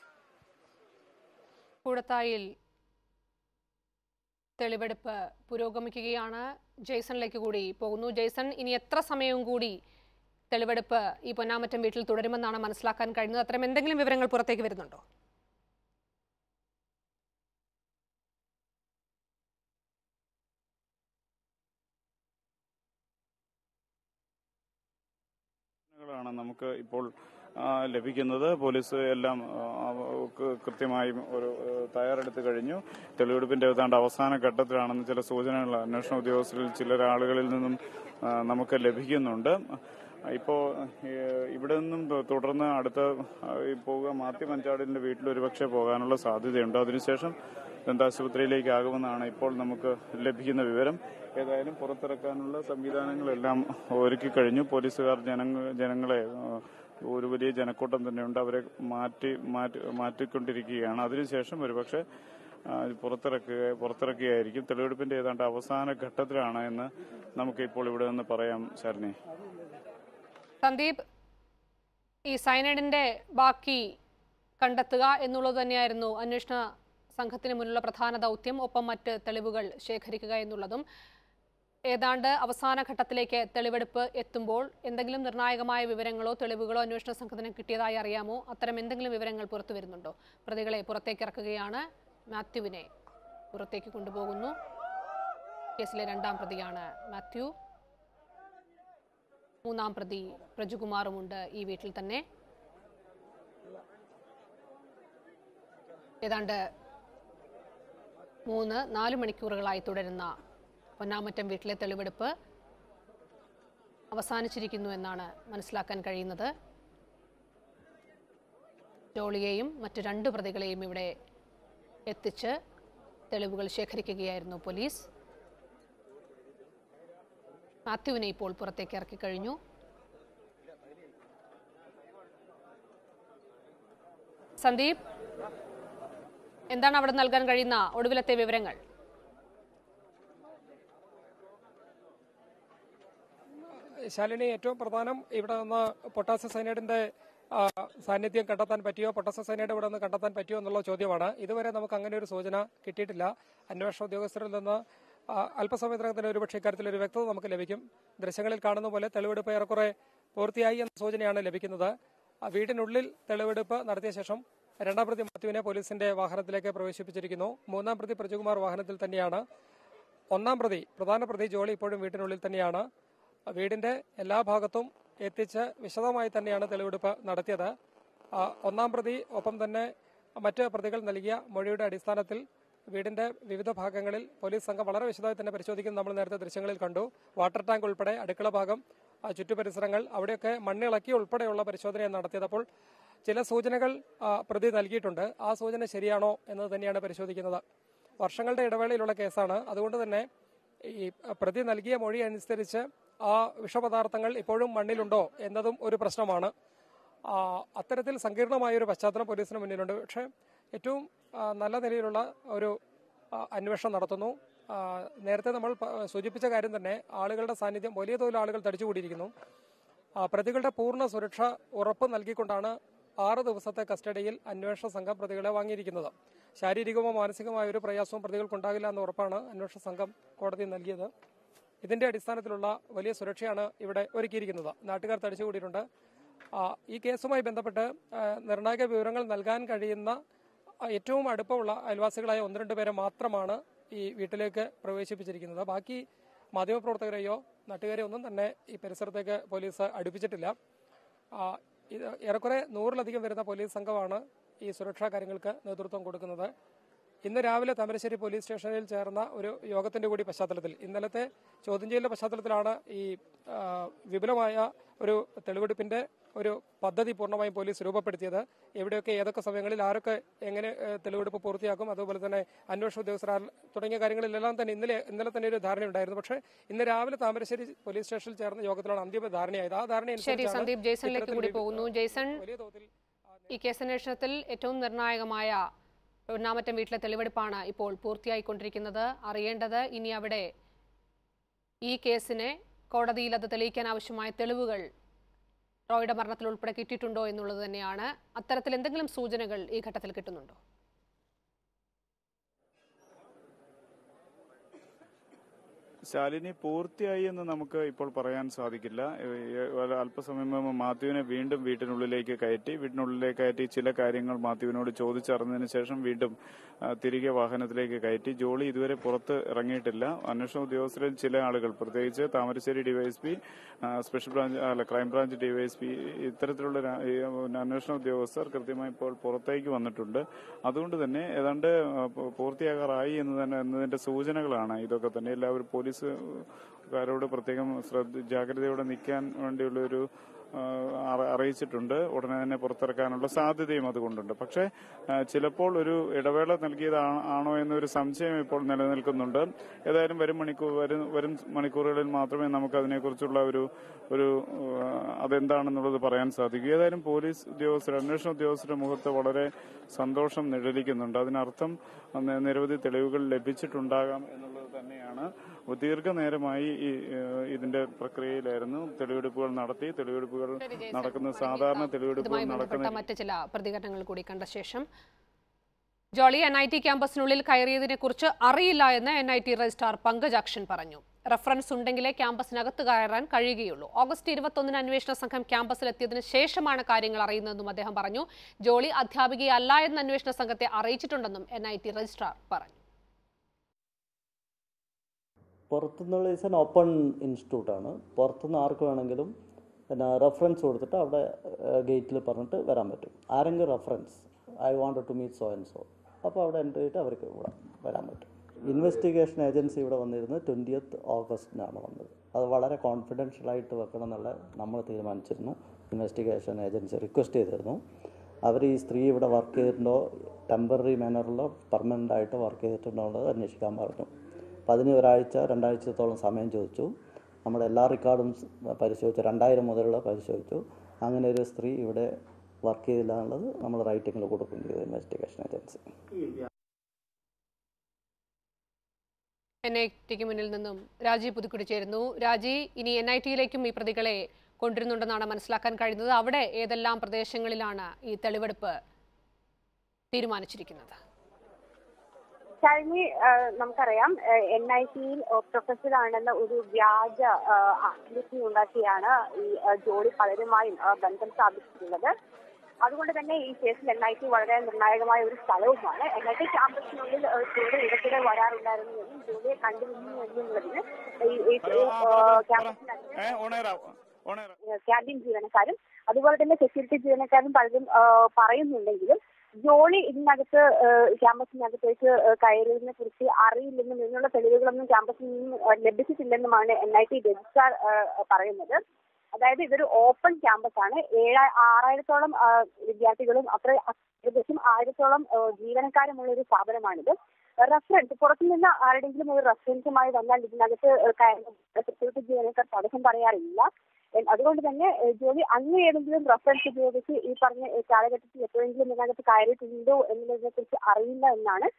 കൂടത്തായിൽ തെളിവെടുപ്പ് പുരോഗമിക്കുകയാണ് ജെയ്സണിലേക്ക് കൂടി പോകുന്നു ജെയ്സൺ ഇനി എത്ര സമയവും കൂടി തെളിവെടുപ്പ് ഈ പൊന്നാമറ്റം വീട്ടിൽ തുടരുമെന്നാണ് മനസ്സിലാക്കാൻ കഴിയുന്നത് അത്തരം എന്തെങ്കിലും വിവരങ്ങൾ പുറത്തേക്ക് വരുന്നുണ്ടോ ാണ് നമുക്ക് ഇപ്പോൾ ആ, ലഭിക്കുന്നത് പോലീസ് എല്ലാം ആ, അവർക്ക് കൃത്യമായും ഒരു ആ, തയ്യാറെടുത്ത് കഴിഞ്ഞു തെളിവെടുപ്പിന്റെ ഏതാണ്ട് അവസാന ഘട്ടത്തിലാണെന്ന് ചില സൂചനകൾ അന്വേഷണ ഉദ്യോഗസ്ഥരിൽ ചില ആളുകളിൽ നിന്നും ആ, നമുക്ക് ലഭിക്കുന്നുണ്ട് ഇപ്പോ ഏ, ഇവിടെ നിന്നും തു- തുടർന്ന് അടുത്ത ആ, ഈ പോവുക മാത്യു മഞ്ചാടിന്റെ വീട്ടിൽ ഒരുപക്ഷെ പോകാനുള്ള സാധ്യതയുണ്ട് അതിനുശേഷം ദന്താശുപത്രിയിലേക്കാകുമെന്നാണ് ഇപ്പോൾ നമുക്ക് ലഭിക്കുന്ന വിവരം ഏതായാലും പുറത്തിറക്കാനുള്ള സംവിധാനങ്ങളെല്ലാം ഒരുക്കി കഴിഞ്ഞു പോലീസുകാർ ജനങ്ങ ജനങ്ങളെ ആ, ഒരു വലിയ ജനക്കൂട്ടം തന്നെയുണ്ട് അവരെ മാറ്റി മാറ്റി മാറ്റിക്കൊണ്ടിരിക്കുകയാണ് അതിനുശേഷം ഒരുപക്ഷെ ആ, പുറത്തിറക്കുക പുറത്തിറക്കുകയായിരിക്കും തെളിവെടുപ്പിന്റെ ഏതാണ്ട് അവസാന ഘട്ടത്തിലാണ് എന്ന് നമുക്ക് ഇപ്പോൾ ഇവിടെ നിന്ന് പറയാം ശരണി സന്ദീപ് ഈ സൈനൈഡിന്റെ ബാക്കി കണ്ടെത്തുക എന്നുള്ളത് തന്നെയായിരുന്നു അന്വേഷണ സംഘത്തിന് മുന്നിലുള്ള പ്രധാന ദൗത്യം ഒപ്പം മറ്റ് തെളിവുകൾ ശേഖരിക്കുക എന്നുള്ളതും ഏതാണ്ട് അവസാന ഘട്ടത്തിലേക്ക് തെളിവെടുപ്പ് എത്തുമ്പോൾ എന്തെങ്കിലും നിർണായകമായ വിവരങ്ങളോ തെളിവുകളോ അന്വേഷണ സംഘത്തിന് കിട്ടിയതായി അറിയാമോ അത്തരം എന്തെങ്കിലും വിവരങ്ങൾ പുറത്തു വരുന്നുണ്ടോ പ്രതികളെ പുറത്തേക്ക് ഇറക്കുകയാണ് മാത്യുവിനെ പുറത്തേക്ക് കൊണ്ടുപോകുന്നു കേസിലെ രണ്ടാം പ്രതിയാണ് മാത്യു മൂന്നാം പ്രതി പ്രജുകുമാറുമുണ്ട് ഈ വീട്ടിൽ തന്നെ ഏതാണ്ട് മൂന്ന് നാല് മണിക്കൂറുകളായി തുടരുന്ന പൊന്നാമറ്റം വീട്ടിലെ തെളിവെടുപ്പ് അവസാനിച്ചിരിക്കുന്നു എന്നാണ് മനസ്സിലാക്കാൻ കഴിയുന്നത് ജോളിയെയും മറ്റു രണ്ട് പ്രതികളെയും ഇവിടെ എത്തിച്ച് തെളിവുകൾ ശേഖരിക്കുകയായിരുന്നു പോലീസ് മാത്യുവിനെ ഇപ്പോൾ പുറത്തേക്ക് ഇറക്കി കഴിഞ്ഞു സന്ദീപ് എന്താണ് അവിടെ നൽകാൻ കഴിയുന്ന ഒടുവിലത്തെ വിവരങ്ങൾ ശാലിനി ഏറ്റവും പ്രധാനം ഇവിടെ നിന്ന് പൊട്ടാസ്യം സൈനൈഡിന്റെ ആ, സാന്നിധ്യം കണ്ടെത്താൻ പറ്റിയോ പൊട്ടാസ്യം സൈനൈഡ് ഇവിടെ നിന്ന് കണ്ടെത്താൻ പറ്റിയോ എന്നുള്ള ചോദ്യമാണ് ഇതുവരെ നമുക്ക് അങ്ങനെ ഒരു സൂചന കിട്ടിയിട്ടില്ല അന്വേഷണ ഉദ്യോഗസ്ഥരിൽ നിന്ന് ആ, അല്പസമയത്തിനകം തന്നെ ഒരുപക്ഷെ ഇക്കാര്യത്തിൽ ഒരു വ്യക്തത നമുക്ക് ലഭിക്കും ദൃശ്യങ്ങളിൽ കാണുന്ന പോലെ തെളിവെടുപ്പ് ഏറെക്കുറെ പൂർത്തിയായി എന്ന സൂചനയാണ് ലഭിക്കുന്നത് ആ, വീടിനുള്ളിൽ തെളിവെടുപ്പ് നടത്തിയ ശേഷം രണ്ടാം പ്രതി മാത്യുവിനെ പോലീസിന്റെ വാഹനത്തിലേക്ക് പ്രവേശിപ്പിച്ചിരിക്കുന്നു മൂന്നാം പ്രതി പ്രജകുമാർ വാഹനത്തിൽ തന്നെയാണ് ഒന്നാം പ്രതി പ്രധാന പ്രതി ജോളി ഇപ്പോഴും വീട്ടിനുള്ളിൽ തന്നെയാണ് വീടിന്റെ എല്ലാ ഭാഗത്തും എത്തിച്ച് വിശദമായി തന്നെയാണ് തെളിവെടുപ്പ് നടത്തിയത് ആ, ഒന്നാം പ്രതി ഒപ്പം തന്നെ മറ്റ് പ്രതികൾ നൽകിയ മൊഴിയുടെ അടിസ്ഥാനത്തിൽ വീടിന്റെ വിവിധ ഭാഗങ്ങളിൽ പോലീസ് സംഘം വളരെ വിശദമായി തന്നെ പരിശോധിക്കുന്നത് നമ്മൾ നേരത്തെ ദൃശ്യങ്ങളിൽ കണ്ടു വാട്ടർ ടാങ്ക് ഉൾപ്പെടെ അടുക്കള ഭാഗം ആ, ചുറ്റുപരിസരങ്ങൾ അവിടെയൊക്കെ മണ്ണിളക്കി ഉൾപ്പെടെയുള്ള പരിശോധനയാണ് നടത്തിയത് അപ്പോൾ ചില സൂചനകൾ ആ, പ്രതി നൽകിയിട്ടുണ്ട് ആ സൂചന ശരിയാണോ എന്നത് തന്നെയാണ് പരിശോധിക്കുന്നത് വർഷങ്ങളുടെ ഇടവേളയിലുള്ള കേസാണ് അതുകൊണ്ട് തന്നെ ഈ പ്രതി നൽകിയ മൊഴി അനുസരിച്ച് ആ വിഷപദാർത്ഥങ്ങൾ ഇപ്പോഴും മണ്ണിലുണ്ടോ എന്നതും ഒരു പ്രശ്നമാണ് ആ, അത്തരത്തിൽ സങ്കീർണമായ ഒരു പശ്ചാത്തലം പോലീസിന് മുന്നിലുണ്ട് പക്ഷേ ഏറ്റവും ആ, നല്ല നിലയിലുള്ള ഒരു ആ, അന്വേഷണം നടത്തുന്നു ആ, നേരത്തെ നമ്മൾ പ- സൂചിപ്പിച്ച കാര്യം തന്നെ ആളുകളുടെ സാന്നിധ്യം വലിയ തോതിൽ ആളുകൾ തടിച്ചുകൂടിയിരിക്കുന്നു ആ, പ്രതികളുടെ പൂർണ്ണ സുരക്ഷ ഉറപ്പ് നൽകിക്കൊണ്ടാണ് ആറ് ദിവസത്തെ കസ്റ്റഡിയിൽ അന്വേഷണ സംഘം പ്രതികളെ വാങ്ങിയിരിക്കുന്നത് ശാരീരികമോ മാനസികമായ ഒരു പ്രയാസവും പ്രതികൾക്കുണ്ടാകില്ല എന്ന ഉറപ്പാണ് അന്വേഷണ സംഘം കോടതി നൽകിയത് ഇതിന്റെ അടിസ്ഥാനത്തിലുള്ള വലിയ സുരക്ഷയാണ് ഇവിടെ ഒരുക്കിയിരിക്കുന്നത് നാട്ടുകാർ തടിച്ചുകൂടിയിട്ടുണ്ട് ആ, ഈ കേസുമായി ബന്ധപ്പെട്ട് ആ, നിർണായക വിവരങ്ങൾ നൽകാൻ കഴിയുന്ന ആ, ഏറ്റവും അടുപ്പമുള്ള അയൽവാസികളായ ഒന്ന് രണ്ട് പേരെ മാത്രമാണ് ഈ വീട്ടിലേക്ക് പ്രവേശിപ്പിച്ചിരിക്കുന്നത് ബാക്കി മാധ്യമപ്രവർത്തകരെയോ നാട്ടുകാരെയോ ഒന്നും തന്നെ ഈ പരിസരത്തേക്ക് പോലീസ് അടുപ്പിച്ചിട്ടില്ല ആ, ഇത് ഏറെക്കുറെ നൂറിലധികം വരുന്ന പോലീസ് സംഘമാണ് ഈ സുരക്ഷാ കാര്യങ്ങൾക്ക് നേതൃത്വം കൊടുക്കുന്നത് ഇന്ന് രാവിലെ താമരശ്ശേരി പോലീസ് സ്റ്റേഷനിൽ ചേർന്ന ഒരു യോഗത്തിന്റെ കൂടി പശ്ചാത്തലത്തിൽ ഇന്നലത്തെ ചോദ്യം ചെയ്യലിന്റെ പശ്ചാത്തലത്തിലാണ് ഈ ആ, വിപുലമായ ഒരു തെളിവെടുപ്പിന്റെ ഒരു പദ്ധതി പൂർണ്ണമായും പോലീസ് രൂപപ്പെടുത്തിയത് എവിടെയൊക്കെ ഏതൊക്കെ സമയങ്ങളിൽ ആരൊക്കെ എങ്ങനെ ഏ, തെളിവെടുപ്പ് പൂർത്തിയാക്കും അതുപോലെ തന്നെ അന്വേഷണ ഉദ്യോഗസ്ഥർ ആർ- തുടങ്ങിയ കാര്യങ്ങളിലെല്ലാം തന്നെ ഇന്നലെ ഇന്നലെ തന്നെ ഒരു ധാരണയുണ്ടായിരുന്നു പക്ഷേ ഇന്ന് രാവിലെ താമരശ്ശേരി പോലീസ് സ്റ്റേഷനിൽ ചേർന്ന യോഗത്തിലാണ് അന്തിമ ധാരണയായത് ആ ധാരണ ശരി സന്ദീപ് ജെയ്സണിലേക്ക് കൂടി പോകുന്നു ജെയ്സൺ വലിയ തോതിൽ ഈ കേസന്വേഷണത്തിൽ ഏറ്റവും നിർണായകമായ ഒന്നാമത്തെ വീട്ടിലെ തെളിവെടുപ്പാണ് ഇപ്പോൾ പൂർത്തിയായിക്കൊണ്ടിരിക്കുന്നത് അറിയേണ്ടത് ഇനി അവിടെ ഈ കേസിനെ കോടതിയിൽ അത് തെളിയിക്കാൻ ആവശ്യമായ തെളിവുകൾ റോയുടെ മരണത്തിൽ ഉൾപ്പെടെ കിട്ടിയിട്ടുണ്ടോ എന്നുള്ളത് തന്നെയാണ് അത്തരത്തിൽ എന്തെങ്കിലും സൂചനകൾ ഈ ഘട്ടത്തിൽ കിട്ടുന്നുണ്ടോ ശാലിനി പൂർത്തിയായി എന്ന് നമുക്ക് ഇപ്പോൾ പറയാൻ സാധിക്കില്ല ഏഹ് ഏഹ് അല്പസമയം മുമ്പ് മാത്യുവിനെ വീണ്ടും വീട്ടിനുള്ളിലേക്ക് കയറ്റി വീട്ടിനുള്ളിലേക്ക് കയറ്റി ചില കാര്യങ്ങൾ മാത്യുവിനോട് ചോദിച്ചറിഞ്ഞതിന് ശേഷം വീണ്ടും ആ, തിരികെ വാഹനത്തിലേക്ക് കയറ്റി ജോളി ഇതുവരെ പുറത്ത് ഇറങ്ങിയിട്ടില്ല അന്വേഷണ ഉദ്യോഗസ്ഥരിൽ ചില ആളുകൾ പ്രത്യേകിച്ച് താമരശ്ശേരി ഡിവൈഎസ്പി ആ, സ്പെഷ്യൽ ബ്രാഞ്ച് അല്ല ക്രൈംബ്രാഞ്ച് ഡിവൈഎസ്പി ഇത്തരത്തിലുള്ള രാ- ഈ, പിന്നെ അന്വേഷണ ഉദ്യോഗസ്ഥർ കൃത്യമായി ഇപ്പോൾ പുറത്തേക്ക് വന്നിട്ടുണ്ട് അതുകൊണ്ട് തന്നെ ഏതാണ്ട് ആ, പൂ- പൂർത്തിയാകാറായി എന്ന് തന്നെ എന്നതിന്റെ സൂചനകളാണ് ഇതൊക്കെ തന്നെ എല്ലാവരും പോലീസുകാരോട് പ്രത്യേകം ശ്രദ്ധ ജാഗ്രതയോടെ നിൽക്കാൻ വേണ്ടിയുള്ള ഒരു ആ, അറി- അറിയിച്ചിട്ടുണ്ട് ഉടനെ തന്നെ പുറത്തിറക്കാനുള്ള സാധ്യതയും അതുകൊണ്ടുണ്ട് പക്ഷേ ആ, ചിലപ്പോൾ ഒരു ഇടവേള നൽകിയതാണോ ആണോ എന്നൊരു സംശയം ഇപ്പോൾ നിലനിൽക്കുന്നുണ്ട് ഏതായാലും വരും മണിക്കൂർ വരും വരും മണിക്കൂറുകളിൽ മാത്രമേ നമുക്ക് അതിനെക്കുറിച്ചുള്ള ഒരു ഒരു ആ, അതെന്താണെന്നുള്ളത് പറയാൻ സാധിക്കൂ ഏതായാലും പോലീസ് ഉദ്യോഗസ്ഥർ അന്വേഷണ ഉദ്യോഗസ്ഥരുടെ മുഖത്ത് വളരെ സന്തോഷം നിഴലിക്കുന്നുണ്ട് അതിനർത്ഥം അന്ന് നിരവധി തെളിവുകൾ ലഭിച്ചിട്ടുണ്ടാകാം എന്നുള്ളത് തന്നെയാണ് ദീർഘനേരമായി ഈ ഏഹ്, ഇതിന്റെ പ്രക്രിയയിലായിരുന്നു തെളിവെടുപ്പുകൾ നടത്തി തെളിവെടുപ്പുകൾ നടക്കുന്ന സാധാരണ തെളിവെടുപ്പുകൾ ഇതുമായി ബന്ധപ്പെട്ട നടക്കുന്ന മറ്റ് ചില പ്രതികരണങ്ങൾ കൂടി കണ്ട ശേഷം ജോളി എൻ ഐ ടി ക്യാമ്പസിനുള്ളിൽ കയറിയതിനെ കുറിച്ച് അറിയില്ല എന്ന് N I T registrar Pankaj Akshan പറഞ്ഞു റഫറൻസ് ഉണ്ടെങ്കിലേ ക്യാമ്പസിനകത്ത് കയറാൻ കഴിയുകയുള്ളൂ ഓഗസ്റ്റ് ഇരുപത്തൊന്നിന് അന്വേഷണ സംഘം ക്യാമ്പസിലെത്തിയതിനു ശേഷമാണ് കാര്യങ്ങൾ അറിയുന്നതെന്നും അദ്ദേഹം പറഞ്ഞു ജോളി അധ്യാപികയല്ല എന്ന് അന്വേഷണ സംഘത്തെ അറിയിച്ചിട്ടുണ്ടെന്നും എൻ ഐ ടി രജിസ്ട്രാർ പറഞ്ഞു പുറത്തുനിന്നുള്ള ഈസ് എൻ ഓപ്പൺ ഇൻസ്റ്റിറ്റ്യൂട്ടാണ് പുറത്തുനിന്ന് ആർക്ക് വേണമെങ്കിലും പിന്നെ റെഫറൻസ് കൊടുത്തിട്ട് അവിടെ ഗേറ്റിൽ പറഞ്ഞിട്ട് വരാൻ പറ്റും ആരെങ്കിലും reference I want to meet so and so അപ്പോൾ അവിടെ എൻ്റർ ചെയ്തിട്ട് അവർക്ക് ഇവിടെ വരാൻ പറ്റും ഇൻവെസ്റ്റിഗേഷൻ ഏജൻസി ഇവിടെ വന്നിരുന്നത് ട്വൻറ്റിയത്ത് ഓഗസ്റ്റിനാണ് വന്നത് അത് വളരെ കോൺഫിഡൻഷ്യൽ ആയിട്ട് വെക്കണം എന്നുള്ള നമ്മൾ തീരുമാനിച്ചിരുന്നു ഇൻവെസ്റ്റിഗേഷൻ ഏജൻസി റിക്വസ്റ്റ് ചെയ്തിരുന്നു അവർ ഈ സ്ത്രീ ഇവിടെ വർക്ക് ചെയ്തിട്ടുണ്ടോ ടെമ്പററി മാനറിലോ പെർമനൻ്റ് ആയിട്ട് വർക്ക് ചെയ്തിട്ടുണ്ടോ എന്നുള്ളത് അന്വേഷിക്കാൻ പറഞ്ഞു അപ്പോൾ അതിന് ഒരാഴ്ച രണ്ടാഴ്ചത്തോളം സമയം ചോദിച്ചു നമ്മുടെ എല്ലാ റെക്കോർഡും സ് പരിശോധിച്ചു രണ്ടായിരം മുതലുള്ള പരിശോധിച്ചു അങ്ങനെ ഒരു സ്ത്രീ ഇവിടെ വർക്ക് ചെയ്തില്ല എന്നുള്ളത് നമ്മൾ റൈറ്റിങ്ങിൽ കൊടുക്കുകയും ചെയ്തു ഇൻവെസ്റ്റിഗേഷൻ ഏജൻസി എൻ ഐ ടിക്ക് മുന്നിൽ നിന്നും രാജി പുതുക്കുടി ചേരുന്നു രാജി ഇനി എൻ ഐ ടിയിലേക്കും ഈ പ്രതികളെ കൊണ്ടിരുന്നുണ്ടെന്നാണ് മനസ്സിലാക്കാൻ കഴിയുന്നത് അവിടെ ഏതെല്ലാം പ്രദേശങ്ങളിലാണ് ഈ തെളിവെടുപ്പ് തീരുമാനിച്ചിരിക്കുന്നത് കഴിഞ്ഞ നമുക്കറിയാം എൻ ഐ ടിയിൽ പ്രൊഫസർ ആണെന്ന ഒരു വ്യാജ ആക്ടിവിറ്റി ഉണ്ടാക്കിയാണ് ഈ ആ, ജോലി പലരുമായും ആ, ബന്ധം സ്ഥാപിച്ചിട്ടുള്ളത് അതുകൊണ്ട് തന്നെ ഈ കേസിൽ എൻ ഐ ടി വളരെ നിർണായകമായ ഒരു സ്ഥലവുമാണ് എൻ ഐ ടി ക്യാമ്പസിനുള്ളിൽ ഏഹ്, ജോലി ഇടയ്ക്കിടെ വരാറുണ്ടായിരുന്നു എന്നും ജോലിയെ കണ്ടിരുന്നു എന്നുള്ളതിന് ഈ- ഈ ഏഹ്, ക്യാമ്പസിനകത്ത് ഏ ഓണേറാ ഓണേറാ ക്യാൻറ്റീൻ ജീവനക്കാരും അതുപോലെ തന്നെ സെക്യൂരിറ്റി ജീവനക്കാരും പലരും ആ, പറയുന്നുണ്ടെങ്കിലും ജോളി ഇതിനകത്ത് ആ, ക്യാമ്പസിനകത്തേക്ക് ആ, കയറിയതിനെ കുറിച്ച് അറിയില്ലെന്നും ഇതിനുള്ള തെളിവുകളൊന്നും ക്യാമ്പസിൽ നിന്നും ആ, ലഭിച്ചിട്ടില്ലെന്നുമാണ് എൻ ഐ ടി രജിസ്ട്രാർ ആ, പറയുന്നത് അതായത് ഇതൊരു ഓപ്പൺ ക്യാമ്പസ് ആണ് ഏഴ് ആറായിരത്തോളം ആ, വിദ്യാർത്ഥികളും അത്ര ഏകദേശം ആയിരത്തോളം ആ, ജീവനക്കാരുമുള്ള ഒരു സ്ഥാപനമാണിത് റെഫറൻസ് പുറത്തുനിന്ന് ആരുടെങ്കിലും ഒരു റെഫറൻസുമായി വന്നാൽ ഇതിനകത്ത് കയറുന്ന സെക്യൂരിറ്റി ജീവനക്കാർ തടസ്സം പറയാറില്ല എൻ- അതുകൊണ്ട് തന്നെ ഏഹ്, ജോലി അന്ന് ഏതെങ്കിലും റെഫറൻസ് ഉപയോഗിച്ച് ഈ പറഞ്ഞ ഏഹ്, കാലഘട്ടത്തിൽ എപ്പോഴെങ്കിലും ഇതിനകത്ത് കയറിയിട്ടുണ്ടോ എന്നതിനെ കുറിച്ച് അറിയില്ല എന്നാണ്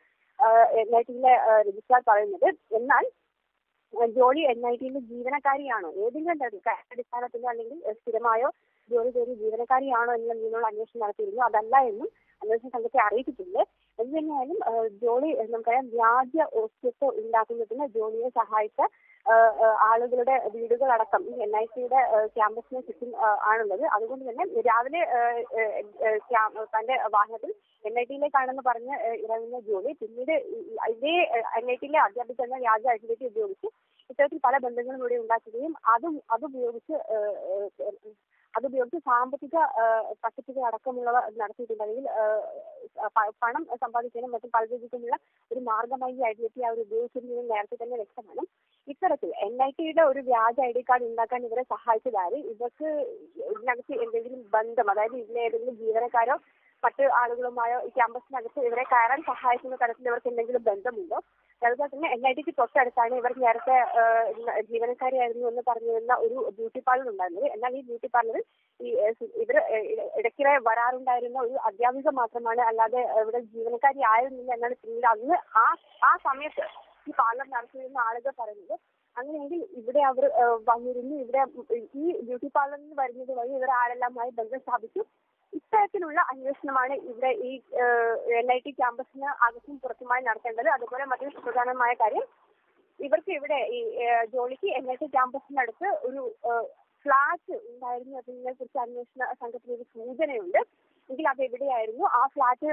എൻ ഐ ടിയിലെ രജിസ്ട്രാർ പറയുന്നത് എന്നാൽ ഏഹ്, ജോലി എൻ ഐ ടിയിലെ ജീവനക്കാരിയാണോ ഏതെങ്കിലും തരത്തിൽ അടിസ്ഥാനത്തിലോ അല്ലെങ്കിൽ ഏഹ്, സ്ഥിരമായോ ജോലി ചെയ്ത് ജീവനക്കാരിയാണോ എന്നുള്ള നിന്നുള്ള അന്വേഷണം നടത്തിയിരുന്നു അതല്ല എന്നും അന്വേഷണ സംഘത്തെ അറിയിച്ചിട്ടുണ്ട് എന്ത് തന്നെയായാലും ഏഹ്, ജോലി ഏഹ്, നമുക്കറിയാം വ്യാജ ഒസ്തിത്വം ഉണ്ടാക്കുന്നതിന് ജോലിയെ സഹായിച്ച ഏഹ്, ഏഹ്, ആളുകളുടെ വീടുകളടക്കം ഈ എൻ ഐ സിയുടെ ക്യാമ്പസിന് ചുറ്റും ഏഹ്, ആണുള്ളത് അതുകൊണ്ട് തന്നെ രാവിലെ ഏഹ്, ഏഹ്, ഏഹ്, ക്യാ- തന്റെ വാഹനത്തിൽ എൻ ഐ ടിയിലേക്കാണെന്ന് പറഞ്ഞ് ഏഹ്, ഇറങ്ങുന്ന ജോലി പിന്നീട് ഈ- ഈ- ഇതേ എൻ ഐ ടിയിലെ അധ്യാപിക എന്ന വ്യാജ ഐഡന്റിറ്റി ഉപയോഗിച്ച് ഇത്തരത്തിൽ പല ബന്ധങ്ങളും ഇവിടെ ഉണ്ടാക്കുകയും അതും അതുപയോഗിച്ച് ഏഹ്, ഏഹ്, അതുപയോഗിച്ച് സാമ്പത്തിക ഏഹ്, തട്ടിപ്പുകൾ അടക്കമുള്ളവ നടത്തിയിട്ടുണ്ട് അല്ലെങ്കിൽ ഏഹ്, പ- പണം സമ്പാദിക്കാനും മറ്റും പല രീതിക്കുമുള്ള ഒരു മാർഗമായി ഈ ഐഡന്റിറ്റി അവർ ഉപയോഗിച്ചിരുന്നത് നേരത്തെ തന്നെ വ്യക്തമാണ് ഇത്തരത്തിൽ എൻ ഐ ടിയുടെ ഒരു വ്യാജ ഐ ഡി കാർഡ് ഉണ്ടാക്കാൻ ഇവരെ സഹായിച്ചതാര് ഇവർക്ക് ഇതിനകത്ത് എന്തെങ്കിലും ബന്ധം അതായത് ഇതിലെ ഏതെങ്കിലും ജീവനക്കാരോ മറ്റ് ആളുകളുമായോ ഈ ക്യാമ്പസിനകത്ത് ഇവരെ കയറാൻ സഹായിക്കുന്ന തരത്തിൽ ഇവർക്ക് എന്തെങ്കിലും ബന്ധമുണ്ടോ അതുപോലെ തന്നെ എൻ ഐ ടിക്ക് തൊട്ടടുത്താണ് ഇവർ നേരത്തെ ഏഹ്, ജീവനക്കാരിയായിരുന്നു എന്ന് പറഞ്ഞിരുന്ന ഒരു ബ്യൂട്ടി പാർലർ ഉണ്ടായിരുന്നത് എന്നാൽ ഈ ബ്യൂട്ടി പാർലറിൽ ഈ ഇവർ ഇടയ്ക്കിടെ വരാറുണ്ടായിരുന്ന ഒരു അധ്യാപിക മാത്രമാണ് അല്ലാതെ ഇവിടെ ജീവനക്കാരി ആയിരുന്നില്ല എന്നാണ് പിന്നീട് അന്ന് ആ ആ സമയത്ത് ഈ പാർലർ നടത്തിയിരുന്ന ആളുകൾ പറയുന്നത് അങ്ങനെയെങ്കിൽ ഇവിടെ അവർ ഏഹ്, വന്നിരുന്നു ഇവിടെ ഈ ബ്യൂട്ടി പാർലറിൽ വരുന്നത് വഴി ഇവർ ആരെല്ലാമായി ബന്ധം സ്ഥാപിച്ചു ഇത്തരത്തിലുള്ള അന്വേഷണമാണ് ഇവിടെ ഈ എൻ ഐ ടി ക്യാമ്പസിന് അകത്തും പുറത്തുമായി നടത്തേണ്ടത് അതുപോലെ മറ്റൊരു സുപ്രധാനമായ കാര്യം ഇവർക്ക് ഇവിടെ ഈ ഏഹ്, ജോലിക്ക് എൻ ഐ ടി ക്യാമ്പസിനടുത്ത് ഒരു ഫ്ലാറ്റ് ഉണ്ടായിരുന്നു അതിനെ കുറിച്ച് അന്വേഷണ സംഘത്തിന് ഒരു സൂചനയുണ്ട് എങ്കിൽ അത് എവിടെയായിരുന്നു ആ ഫ്ലാറ്റ്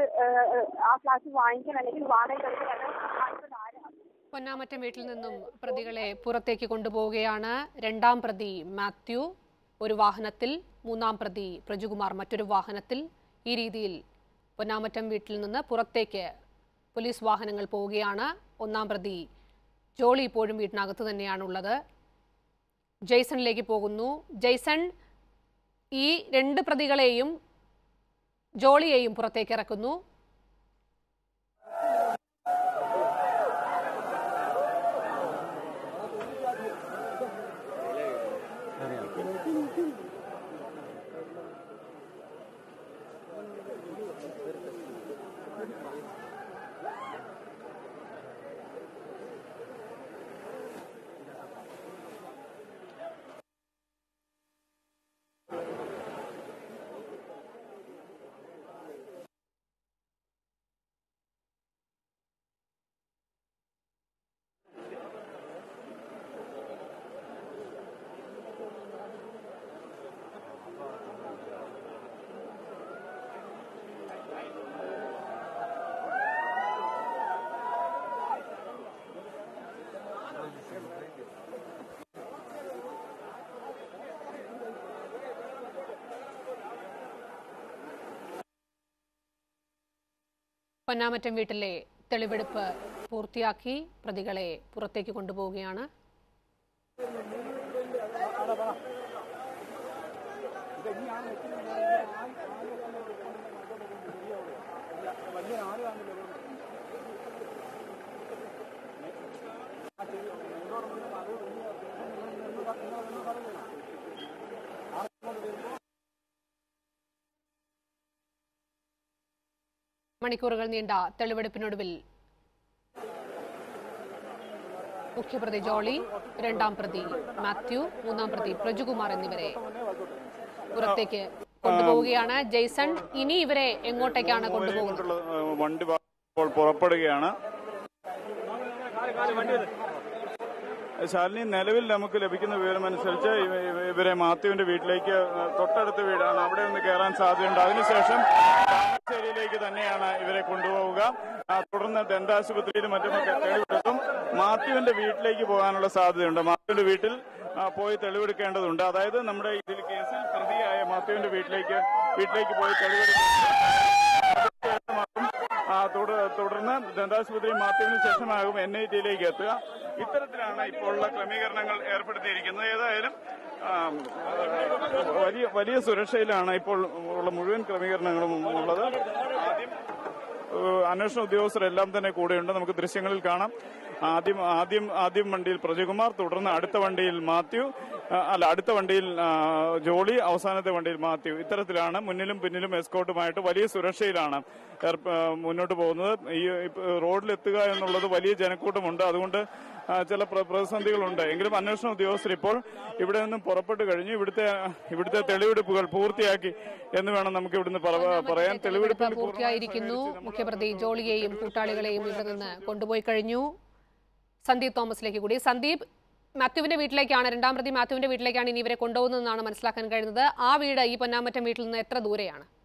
ആ ഫ്ലാറ്റ് വാങ്ങിക്കാൻ അല്ലെങ്കിൽ വാടക എടുക്കാൻ സഹായിച്ചത് ആരാണ് പൊന്നാമറ്റം വീട്ടിൽ നിന്നും പ്രതികളെ പുറത്തേക്ക് കൊണ്ടുപോവുകയാണ് രണ്ടാം പ്രതി മാത്യു ഒരു വാഹനത്തിൽ മൂന്നാം പ്രതി പ്രജുകുമാർ മറ്റൊരു വാഹനത്തിൽ ഈ രീതിയിൽ പൊന്നാമറ്റം വീട്ടിൽ നിന്ന് പുറത്തേക്ക് പോലീസ് വാഹനങ്ങൾ പോവുകയാണ് ഒന്നാം പ്രതി ജോളി ഇപ്പോഴും വീട്ടിനകത്ത് തന്നെയാണുള്ളത് ജെയ്സണിലേക്ക് പോകുന്നു ജെയ്സൺ ഈ രണ്ട് പ്രതികളെയും ജോളിയെയും പുറത്തേക്ക് ഇറക്കുന്നു പൊന്നാമറ്റം വീട്ടിലെ തെളിവെടുപ്പ് പൂർത്തിയാക്കി പ്രതികളെ പുറത്തേക്ക് കൊണ്ടുപോവുകയാണ് മണിക്കൂറുകൾ നീണ്ട തെളിവെടുപ്പിനൊടുവിൽ മുഖ്യപ്രതി ജോളി രണ്ടാം പ്രതി മാത്യു മൂന്നാം പ്രതി പ്രജുകുമാർ എന്നിവരെ പുറത്തേക്ക് കൊണ്ടുപോവുകയാണ് ജെയ്സൺ ഇനി ഇവരെ എങ്ങോട്ടേക്കാണ് കൊണ്ടുപോകുന്നത് കൊണ്ടുള്ള, ഏഹ്, വണ്ടി ഇപ്പോൾ പുറപ്പെടുകയാണ് ശാലിനി നിലവിൽ നമുക്ക് ലഭിക്കുന്ന വിവരമനുസരിച്ച് ഇവ- ഇവ- ഇവരെ മാത്യുവിന്റെ വീട്ടിലേക്ക് തൊട്ടടുത്ത വീടാണ് അവിടെ ഒന്ന് കയറാൻ സാധ്യതയുണ്ട് അതിനുശേഷം താമരശ്ശേരിയിലേക്ക് തന്നെയാണ് ഇവരെ കൊണ്ടുപോവുക ആ, തുടർന്ന് ദന്താശുപത്രിയിലും മറ്റുമൊക്കെ തെളിവെടുക്കും മാത്യുവിന്റെ വീട്ടിലേക്ക് പോകാനുള്ള സാധ്യതയുണ്ട് മാത്യുവിന്റെ വീട്ടിൽ ആ, പോയി തെളിവെടുക്കേണ്ടതുണ്ട് അതായത് നമ്മുടെ ഇതിൽ കേസിൽ പ്രതിയായ മാത്യുവിന്റെ വീട്ടിലേക്ക് വീട്ടിലേക്ക് പോയി തെളിവെടുക്കും ആ, തുട- തുടർന്ന് ദന്താശുപത്രി മാത്യുവിന് ശേഷമാകും എൻ ഐ ടിയിലേക്ക് എത്തുക ഇത്തരത്തിലാണ് ഇപ്പോൾ ഉള്ള ക്രമീകരണങ്ങൾ ഏർപ്പെടുത്തിയിരിക്കുന്നത് ഏതായാലും ആ, വലിയ വലിയ സുരക്ഷയിലാണ് ഇപ്പോൾ ഉള്ള മുഴുവൻ ക്രമീകരണങ്ങളും ഉള്ളത് ആദ്യം ഏഹ് അന്വേഷണ ഉദ്യോഗസ്ഥരെല്ലാം തന്നെ കൂടെയുണ്ട് നമുക്ക് ദൃശ്യങ്ങളിൽ കാണാം ആദ്യം ആദ്യം ആദ്യം വണ്ടിയിൽ പ്രജകുമാർ തുടർന്ന് അടുത്ത വണ്ടിയിൽ മാത്യു ആ, അല്ല അടുത്ത വണ്ടിയിൽ ആ, ജോളി അവസാനത്തെ വണ്ടിയിൽ മാത്യു ഇത്തരത്തിലാണ് മുന്നിലും പിന്നിലും എസ്കോട്ടുമായിട്ട് വലിയ സുരക്ഷയിലാണ് ഏർപ്പ- ആ, മുന്നോട്ട് പോകുന്നത് ഈ ഇപ്പ- റോഡിലെത്തുക എന്നുള്ളത് വലിയ ജനക്കൂട്ടമുണ്ട് അതുകൊണ്ട് ആ, ചില പ്ര- പ്രതിസന്ധികളുണ്ട് എങ്കിലും അന്വേഷണ ഉദ്യോഗസ്ഥർ ഇപ്പോൾ ഇവിടെ നിന്നും പുറപ്പെട്ടു കഴിഞ്ഞു ഇവിടുത്തെ ഇവിടുത്തെ തെളിവെടുപ്പുകൾ പൂർത്തിയാക്കി എന്ന് വേണം നമുക്ക് ഇവിടുന്ന് പറ- പറയാൻ തെളിവെടുപ്പ് തെളിവെടുപ്പിൽ പൂർണ്ണമായി പൂർത്തിയായിരിക്കുന്നു സഹകരിച്ച് നമ്മൾ മുഖ്യപ്രതി ജോളിയെയും കൂട്ടാളികളെയും ഇവിടെ നിന്ന് കൊണ്ടുപോയി കഴിഞ്ഞു സന്ദീപ് തോമസിലേക്ക് കൂടി സന്ദീപ് മാത്യുവിന്റെ വീട്ടിലേക്കാണ് രണ്ടാം പ്രതി മാത്യുവിന്റെ വീട്ടിലേക്കാണ് ഇനി ഇവരെ കൊണ്ടുപോകുന്നതെന്നാണ് മനസ്സിലാക്കാൻ കഴിയുന്നത് ആ വീട് ഈ പൊന്നാമറ്റം വീട്ടിൽ നിന്ന് എത്ര ദൂരെയാണ്